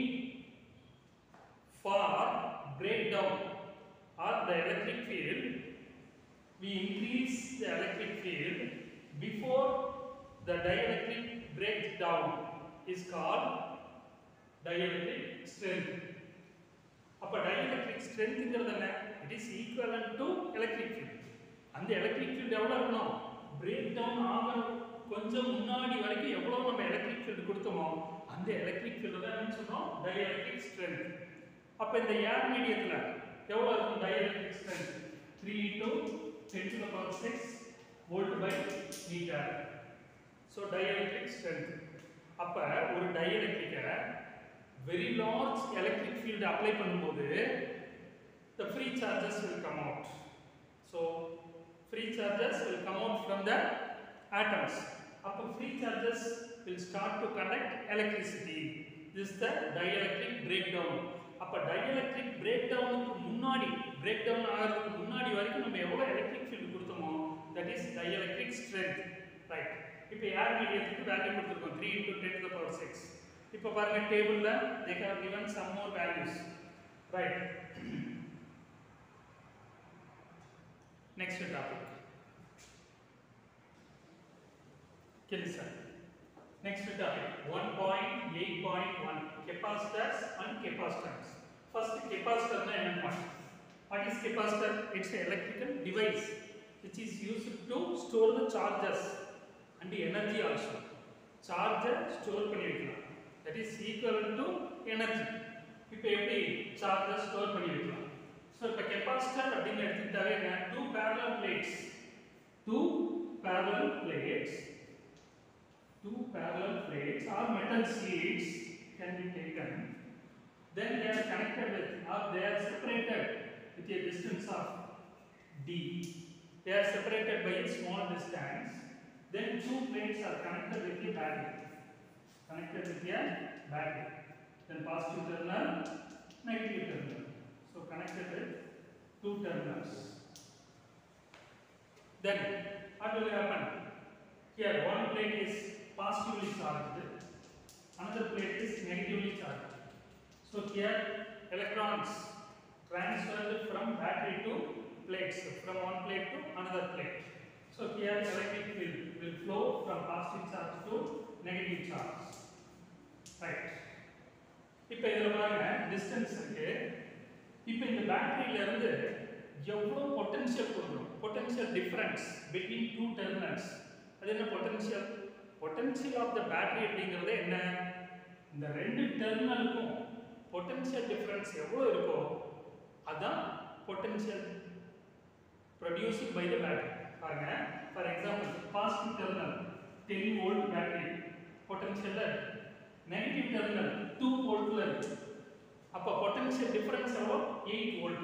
for breakdown or the electric field we increase the electric field before the dielectric breakdown is called dielectric strength அப்ப dielectric strengthங்கிறது என்ன it is equivalent to electric field அந்த எலக்ட்ரிக் ஃபீல்ட் எவ்வளவு இருக்கணும் பிரேக் டவுன் ஆகிற கொஞ்சம் முன்னாடி வரைக்கும் எவ்வளவு நம்ம எலக்ட்ரிக் ஃபீல்டு கொடுத்தோமோ அந்த எலக்ட்ரிக் ஃபீல்டு தான் என்ன சொல்றோம் dielectric strength அப்ப இந்த ஏர் மீடியத்துல எவ்வளவு இருக்கும் dielectric strength 3 into 10 to the power 6 volt by meter so dielectric strength அப்ப ஒரு dielectric very large electric field apply பண்ணும்போது the free charges will come out so free charges will come out from the atoms அப்ப free charges will start to conduct electricity this is the dielectric breakdown அப்ப dielectric breakdownக்கு முன்னாடி breakdown ஆகிறதுக்கு முன்னாடி வரைக்கும் நம்ம எவ்வளவு electric field கொடுத்தோமோ that is dielectric strength right இப்போ ஏர் மீடியத்துக்கு வேல்யூ கொடுத்துருக்கோம் 3 into 10 to the power 6 இப்போ பாருங்க டேபிள்ல they have given some more values right next topic Kelly sir next topic 1.8.1 capacitors and capacitance first capacitor னா என்னன்னு பார்ப்போம் what is capacitor it's an electrical device which is used to store the charges and the energy also charge store பண்ணி வைக்கலாம் that is equivalent to energy இப்போ எப்படி சார்ஜை ஸ்டோர் பண்ணி வைக்கலாம் ஸோ இப்போ கெப்பாசிட்டர் அப்படின்னு எடுத்துக்கிட்டாவே என்ன two parallel plates two parallel plates two parallel plates or metal sheets can be taken then they are connected with or they are separated with a distance of d they are separated by a small distance then two plates are connected with a battery connected with a battery then positive terminal negative terminal so connected with two terminals then what will happen here one plate is positively charged another plate is negatively charged so here electrons transferred from battery to plates from one plate to another plate so here electric field will flow from positive charge to negative charge right இப்போ இதுல பாருங்க டிஸ்டன்ஸ் இருக்கு இப்போ இந்த பேட்டரியில இருந்து எவ்வளவு பொட்டன்ஷியல் கொடுக்கணும் potential difference between two terminals அது என்ன potential potential of the battery அப்படிங்கிறது என்ன இந்த ரெண்டு டெர்மினலுக்கும் பொட்டன்ஷியல் டிஃபரன்ஸ் எவ்வளோ இருக்கோ அதான் potential produced by the battery பாருங்க for example positive terminal 10 volt battery பொட்டன்ஷியல்ல நெகட்டிவ் டெர்மினல் 2 வோல்ட்ல இருக்கு அப்ப பொட்டன்ஷியல் டிஃபரன்ஸ் எவ்வளோ 8 வோல்ட்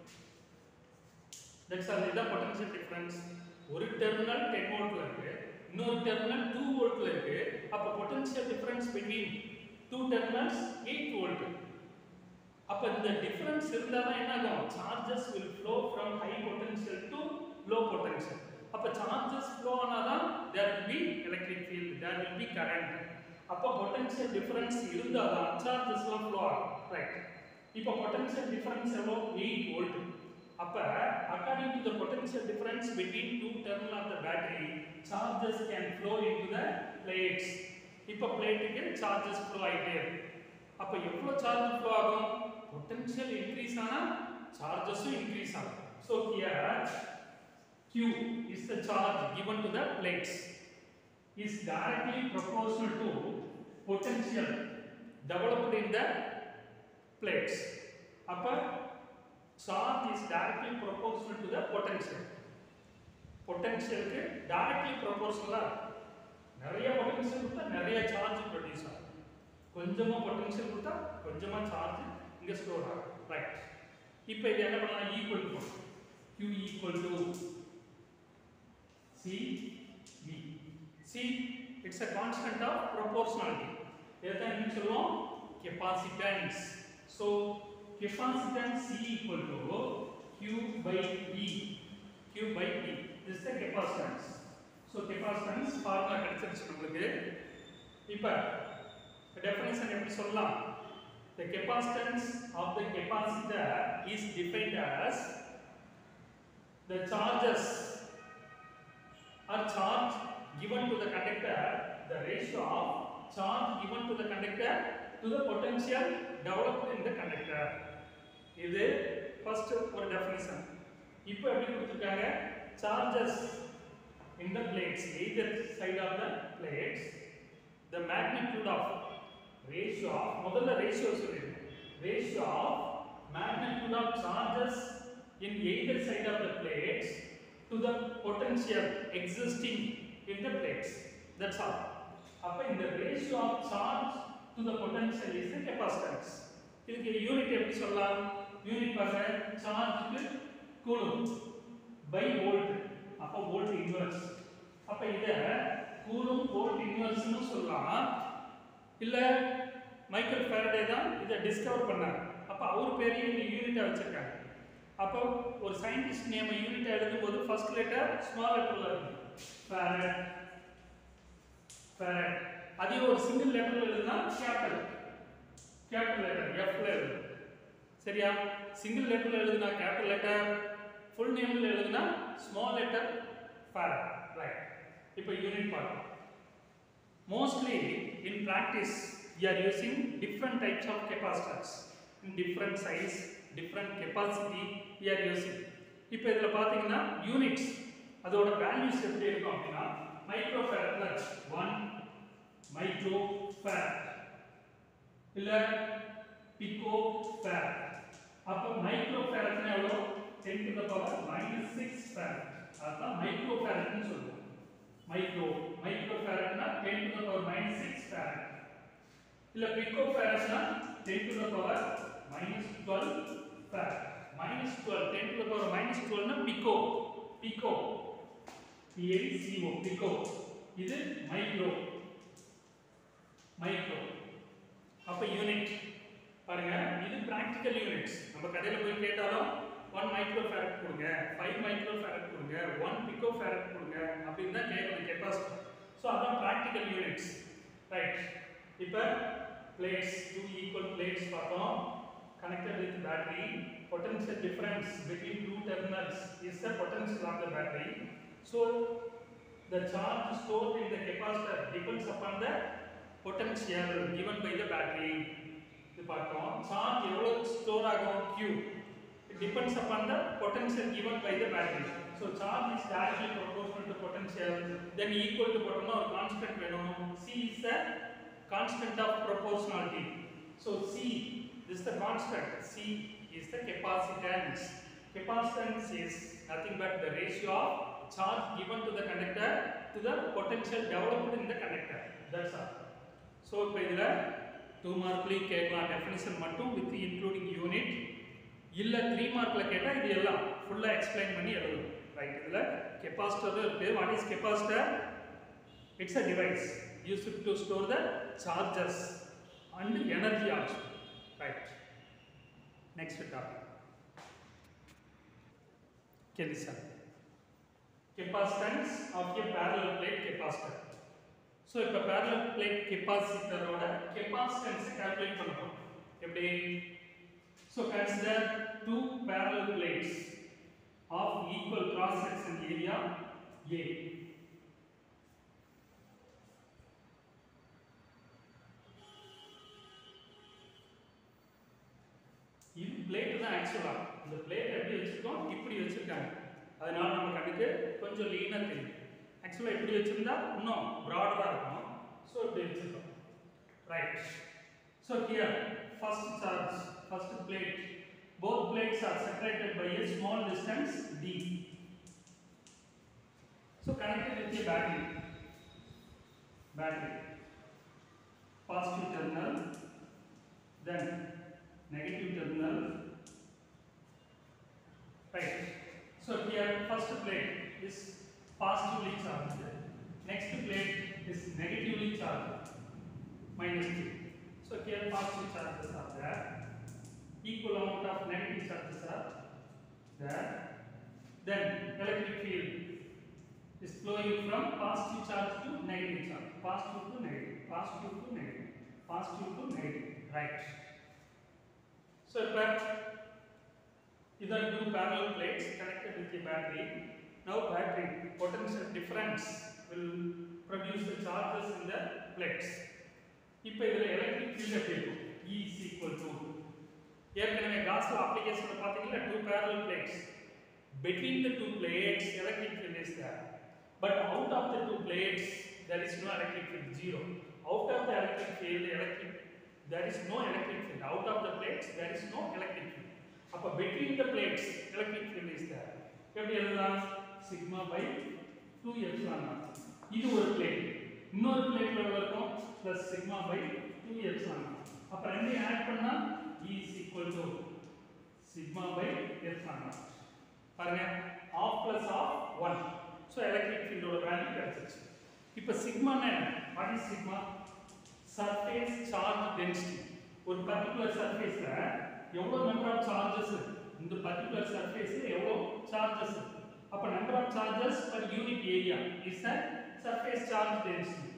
தட்ஸ் ஆல் இதுதான் பொட்டன்ஷியல் டிஃபரன்ஸ் ஒரு டெர்மினல் 10 வோல்ட்ல இருக்கு இன்னொரு டெர்மினல் 2 வோல்ட்ல இருக்கு அப்ப potential difference between two terminals 8 volt அப்ப இந்த டிஃபரன்ஸ் இருந்தா தான் என்ன ஆகும் charges will flow from high potential to low potential அப்ப சார்ஜஸ் ஃப்ளோ ஆனா தான் there will be electric field there will be current அப்ப பொட்டன்ஷியல் டிஃபரன்ஸ் இருந்தா தான் சார்ஜஸ் எல்லாம் ஃப்ளோ ஆகும் ரைட் இப்போ பொட்டன்ஷியல் டிஃபரன்ஸ் எவ்வளோ 8 வோல்ட் அப்ப according to the potential difference between two terminal of the battery charges can flow into the plates இப்போ பிளேட்டுக்கு சார்ஜஸ் ஃப்ளோ ஆயிட்டே இருக்கு அப்ப எவ்வளவு சார்ஜ் ஃப்ளோ ஆகும் பொட்டன்ஷியல் இன்க்ரீஸ் ஆனா சார்ஜஸும் இன்க்ரீஸ் ஆகும் so here Q is the charge given to the plates is directly proportional to potential developed in the plates. அப்ப charge is directly proportional to the potential. பொட்டன்ஷியலுக்கு directly proportional நிறைய பொட்டன்ஷியல் கொடுத்தா நிறைய சார்ஜ் ப்ரொடியூஸ் ஆகும் கொஞ்சமா பொட்டன்ஷியல் கொடுத்தா கொஞ்சமா சார்ஜ் இங்க ஸ்டோர் ஆகும் ரைட் இப்போ இது என்ன பண்ணலாம் equal to q equal to c v c it's a constant of proportionality இதைத்தான் என்ன சொல்லுவோம் capacitance so capacitance c equal to q by v q by v this is the capacitance so capacitance formula கிடைச்சிருச்சு உங்களுக்கு இப்போ டெஃபினிஷன் எப்படி சொல்லலாம் the capacitance of the capacitor is defined as the charges or charge given to the conductor the ratio of charge given to the conductor to the potential developed in the conductor இது ஃபர்ஸ்ட் ஒரு டெஃபினிஷன் இப்போ எப்படி கொடுத்துருக்காங்க charges in the plates either side of the plates the magnitude of ratio of முதல்ல ratio சொல்லிருக்கேன் ratio of magnitude of charges in either side of the plates to the potential existing in the plates that's all அப்ப இந்த ratio of charge to the potential is the capacitance இதுக்கு யூனிட் எப்படி சொல்லலாம் யூனிட் பாருங்க சார்ஜ்க்கு கூலும் பை வோல்ட் அப்ப வோல்ட் இன்வெர்ஸ் அப்ப இத கூலும் வோல்ட் இன்வெர்ஸ்னு சொல்லலாம் இல்ல மைக்கேல் ஃபேரடே தான் இதை டிஸ்கவர் பண்ணார் அப்ப அவர் பேரையும் இங்க யூனிட்டா வச்சிருக்காங்க அப்போ ஒரு சயின்டிஸ்ட் நேம் யூனிட்டா எழுதும்போது ஃபர்ஸ்ட் லெட்டர் ஸ்மால் லெட்டர்ல இருக்கும் ஃபேரட் ஃபேரட் அதே ஒரு சிங்கிள் லெட்டர்ல எழுதுனா கேபிட்டல் கேபிட்டல் லெட்டர் எஃப்ல எழுது சரியா சிங்கிள் லெட்டர்ல எழுதுனா கேபிட்டல் லெட்டர் ஃபுல் நேம்ல எழுதுனா ஸ்மால் லெட்டர் ஃபாரட் ரைட் இப்போ யூனிட் பார்க்கலாம் mostly in practice we are using different types of capacitors in different size different capacity we are using இப்போ இதுல பாத்தீங்கன்னா யூனிட்ஸ் அதோட வேல்யூஸ் எப்படி இருக்கும் அப்படின்னா மைக்ரோ ஃபேரட்ல 1 மைக்ரோ ஃபேரட் இல்ல பிகோ ஃபேரட் அப்ப மைக்ரோ ஃபேரட்னா எவ்வளவு 10 to the power minus 6 farad அதான் மைக்ரோ ஃபேரட்னு சொல்லுவோம் மைக்ரோ மைக்ரோ ஃபேரட்னா 10 to the power minus 6 farad இல்ல பிகோ ஃபேரட்னா 10 to the power minus 12 farad minus 12 10 to the power minus 12 னா pico pico p i c o pico இது மைக்ரோ மைக்ரோ அப்ப யூனிட் பாருங்க இது பிராக்டிக்கல் யூனிட்ஸ் நம்ம கடையில போய் கேட்டாலும் ஒன் மைக்ரோ ஃபேரட் கொடுங்க ஃபைவ் மைக்ரோ ஃபேரட் கொடுங்க ஒன் பிகோ ஃபேரட் கொடுங்க அப்படின்னு தான் கேட்கணும் கெப்பாசிட்டி ஸோ அதான் ப்ராக்டிக்கல் யூனிட்ஸ் ரைட் இப்போ பிளேட்ஸ் டூ ஈக்குவல் பிளேட்ஸ் பார்த்தோம் connected with battery potential difference between two terminals is the potential of the battery so the charge stored in the capacitor depends upon the potential given by the battery இது பார்த்தோம் சார்ஜ் எவ்வளவு ஸ்டோர் ஆகும் Q it depends upon the potential given by the battery so charge is directly proportional to potential then equal to போட்டோம்னா ஒரு constant வேணும் C is the constant of proportionality so C this is the constant C is the capacitance capacitance is nothing but the ratio of charge given to the conductor to the potential developed in the conductor that's all so இப்போ இதுல 2 மார்க்லயும் கேட்கலாம் டெஃபினிஷன் மட்டும் வித் இன்க்ளூடிங் யூனிட் இல்ல 3 மார்க்ல கேட்டா இது எல்லாம் ஃபுல்லா எக்ஸ்பிளைன் பண்ணி எழுதணும் ரைட் இதுல கெபாசிட்டர் இருக்கு what is capacitor it's a device used to store the charges and energy also right next topic kelly sir capacitance of a parallel plate capacitor so இப்போ பேரலல் பிளேட் கெப்பாசிட்டரோட கெப்பாசிட்டன்ஸ் கால்குலேட் பண்ணணும் எப்படி so consider two parallel plates of equal cross section area A இது பிளேட் தான் ஆக்சுவலா இந்த பிளேட் எப்படி வச்சிருக்கோம் இப்படி வச்சிருக்காங்க அதனால நம்ம கண்ணுக்கு கொஞ்சம் லீனா தெரியும் ஆக்சுவலா இப்படி வச்சிருந்தா இன்னும் ப்ராடரா இருக்கும் ஸோ இப்படி வச்சிருக்கோம் right so here first charge first plate both plates are separated by a small distance d so connected with a battery battery positive terminal then negative terminal right so here first plate is positively charged next plate is negatively charged minus 2 so here positive charges are there equal amount of negative charges are there then electric field is flowing from positive charge to negative charge positive to negative positive to negative positive to negative right so இப்போ these are two parallel plates connected with a battery now battery potential difference will produce the charges in the plates இப்போ இதுல எலக்ட்ரிக் ஃபீல்ட் எப்படி இருக்கும் E is equal to ஏற்கனவே காஸ்ல அப்ளிகேஷன்ல பாத்தீங்கன்னா two parallel plates between the two plates electric field is there but out of the two plates there is no electric field zero out of the electric field electric there is no electric field out of the plates there is no electric field அப்ப between the plates electric field is there எப்படி எழுதலாம் சிக்மா பை டூ எப்சிலான் இது ஒரு பிளேட் இன்னொரு பிளேட்ல எவ்வளவு இருக்கும் plus sigma by two epsilon அப்ப ரெண்டையும் ஆட் பண்ணா E is equal to sigma by epsilon naught. பாருங்க of plus of one so electric ஃபீல்டோட வேல்யூ கிடைச்சிருச்சு இப்போ சிக்மானா என்ன what is sigma surface charge density ஒரு பர்டிகுலர் சர்ஃபேஸ்ல எவ்வளோ நம்பர் ஆஃப் சார்ஜஸ் இந்த பர்டிகுலர் சர்ஃபேஸ்ல எவ்வளோ சார்ஜஸ் அப்போ number of charges per unit area is the surface charge density அப்போ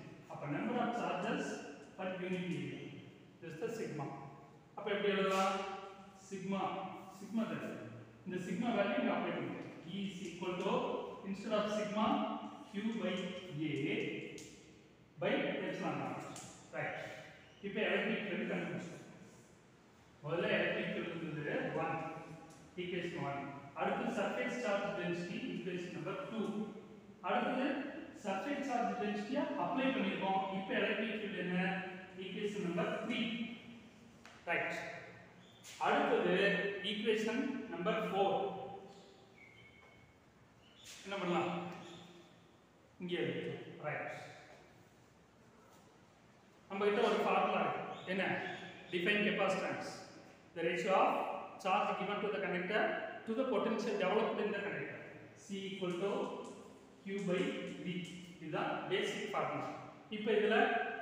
அப்ப number of charges per unit area this the sigma அப்ப எப்படி எழுதலாம் சிக்மா சிக்மா தான் இந்த சிக்மா வேல்யூ இங்க அப்ளை பண்ணுங்க E is equal to instead of sigma Q by A by epsilon naught right இப்போ எலக்ட்ரிக் ஃபீல்ட் கண்டுபிடிச்சோம் முதல்ல எலக்ட்ரிக் ஃபீல்ட் இருந்தது 1 ஈக்குவேஷன் 1 அடுத்து surface charge density equation number 2 அடுத்து சர்ஃபேஸ் சார்ஜ் டென்சிட்டியை அப்ளை பண்ணிருக்கோம் இப்போ எலக்ட்ரிக் ஃபீல்ட் என்ன ஈக்குவேஷன் நம்பர் 3 ரைட் அடுத்தது ஈக்குவேஷன் நம்பர் 4 என்ன பண்ணலாம் இங்கே ரைட் நம்ம கிட்ட ஒரு ஃபார்முலா இருக்கு என்ன define capacitance the ratio of charge given to the conductor to the potential developed in the conductor c equal to q by v இதுதான் பேசிக் ஃபார்முலா இப்போ இதுல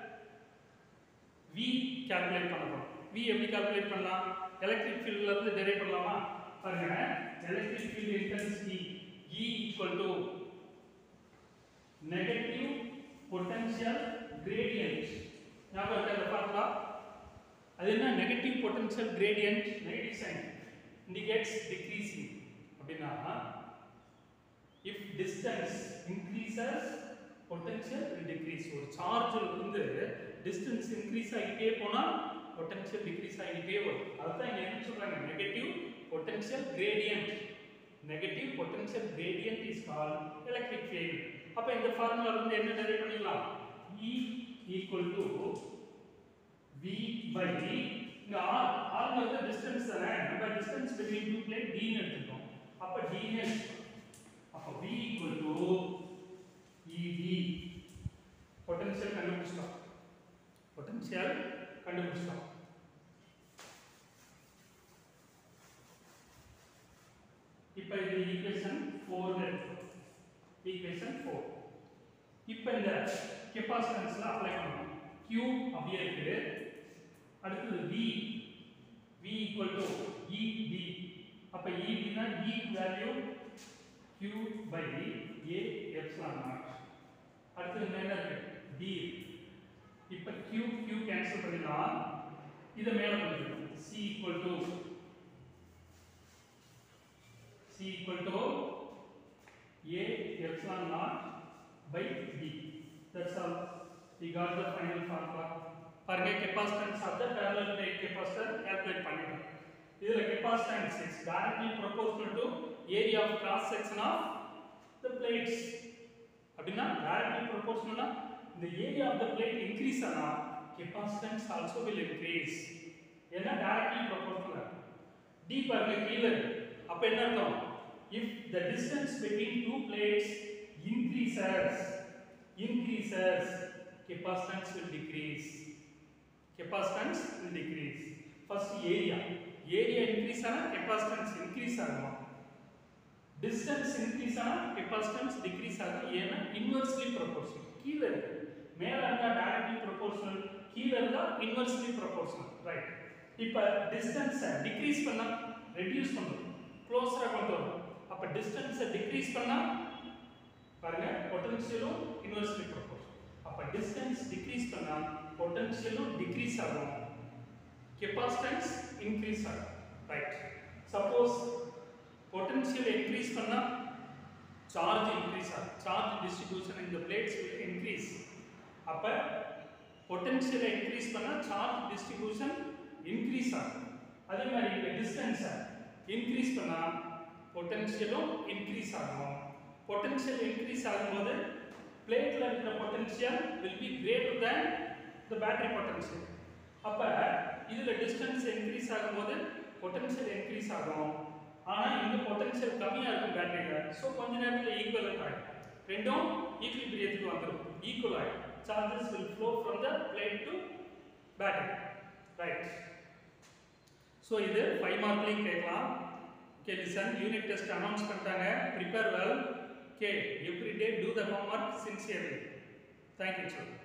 v கால்குலேட் பண்ண போறோம் v எப்படி கால்குலேட் பண்ணலாம் எலக்ட்ரிக் ஃபீல்ட்ல இருந்து டெரைவ் பண்ணலாமா பாருங்க electric field intensity E equal to negative potential gradient ஞாபகம் இருக்கா இந்த ஃபார்முலா அது என்ன negative potential gradient negative sign indicates decreasing அப்படின்னா if distance increases potential will decrease ஒரு சார்ஜில் இருந்து டிஸ்டன்ஸ் இன்க்ரீஸ் ஆகிட்டே போனா பொட்டன்ஷியல் டிக்ரீஸ் ஆகிட்டே வரும் அதுதான் இங்க என்ன சொல்றாங்க negative potential gradient negative potential gradient is call electric field அப்ப இந்த ஃபார்முலா இருந்து என்ன டெரைவ் பண்ணிடலாம் E equal to V by இங்க R R வந்து distance தானே நம்ம distance between two plate D ன்னு எடுத்துட்டோம் அப்ப D ன்னு அப்ப V equal to ED potential கண்டுபிடிச்சிட்டோம் பொட்டன்ஷியல் கண்டுபிடிச்சிட்டோம் இப்போ இது ஈக்குவேஷன் 4 ஈக்குவேஷன் 4 இப்போ இந்த கெப்பாசிட்டன்ஸ்ல அப்ளை பண்ணணும் Q அப்படியே இருக்கு அடுத்தது V V equal to ED அப்ப ED னா E value Q by A epsilon naught அடுத்தது என்ன இருக்கு D இப்ப Q Q கேன்சல் பண்ணிடலாம் இதை மேல பண்ணிடலாம் C equal to C equal to A epsilon naught by B. That's all. We got the final formula. பாருங்க capacitance of the parallel plate capacitor calculate பண்ணிட்டோம் இதுல capacitance is directly proportional to area of cross section of the plates அப்படின்னா directly proportional இந்த area of the plate increase ஆனா capacitance also will increase ஏன்னா directly proportional D பாருங்க கீழ இருக்கு அப்ப என்ன அர்த்தம் if the distance between two plates increases increases capacitance will decrease capacitance will decrease first area area increase ஆனா capacitance increase ஆகும் distance increase ஆனா capacitance decrease ஆகும் ஏன்னா inversely proportional கீழ இருக்கு மேல இருந்தா directly proportional கீழ இருந்தா inversely proportional right இப்ப distance decrease பண்ணா reduce பண்ணணும் க்ளோஸரா கொண்டு வரணும் அப்ப டிஸ்டன்ஸை டிக்ரீஸ் பண்ணா பாருங்க பொட்டன்ஷியலும் இன்வெர்ஸ்லி ப்ரொபோர்ஷனல் அப்ப டிஸ்டன்ஸ் டிக்ரீஸ் பண்ணா பொட்டன்ஷியலும் டிக்ரீஸ் ஆகும் கெப்பாசிட்டன்ஸ் இன்க்ரீஸ் ஆகும் ரைட் சப்போஸ் பொட்டன்ஷியல் இன்க்ரீஸ் பண்ணா சார்ஜ் இன்க்ரீஸ் ஆகும் சார்ஜ் டிஸ்ட்ரிபியூஷன் இந்த பிளேட்ஸ் will increase அப்ப பொட்டன்ஷியலை இன்க்ரீஸ் பண்ணா சார்ஜ் டிஸ்ட்ரிபியூஷன் இன்க்ரீஸ் ஆகும் அதே மாதிரி இந்த டிஸ்டன்ஸை இன்க்ரீஸ் பண்ணா பொட்டன்ஷியலும் இன்க்ரீஸ் ஆகும் பொட்டன்ஷியல் இன்க்ரீஸ் ஆகும்போது பிளேட்ல இருக்கிற potential will be greater than the battery potential அப்ப இதுல டிஸ்டன்ஸ் இன்க்ரீஸ் ஆகும்போது பொட்டன்ஷியல் இன்க்ரீஸ் ஆகும் ஆனா இந்த பொட்டன்ஷியல் கம்மியா இருக்கும் பேட்டரியில சோ கொஞ்ச நேரத்துல ஈக்குவலன்ட் ஆகும் ரெண்டும் ஈக்குலிபிரியத்துக்கு வந்துரும் ஈக்குவல் ஆகும் charges will flow from the plate to battery right so இது ஃபைவ் மார்க்லையும் கேட்கலாம் okay listen unit test announce பண்ணிட்டாங்க prepare well okay every day do the homework sincerely thank you sir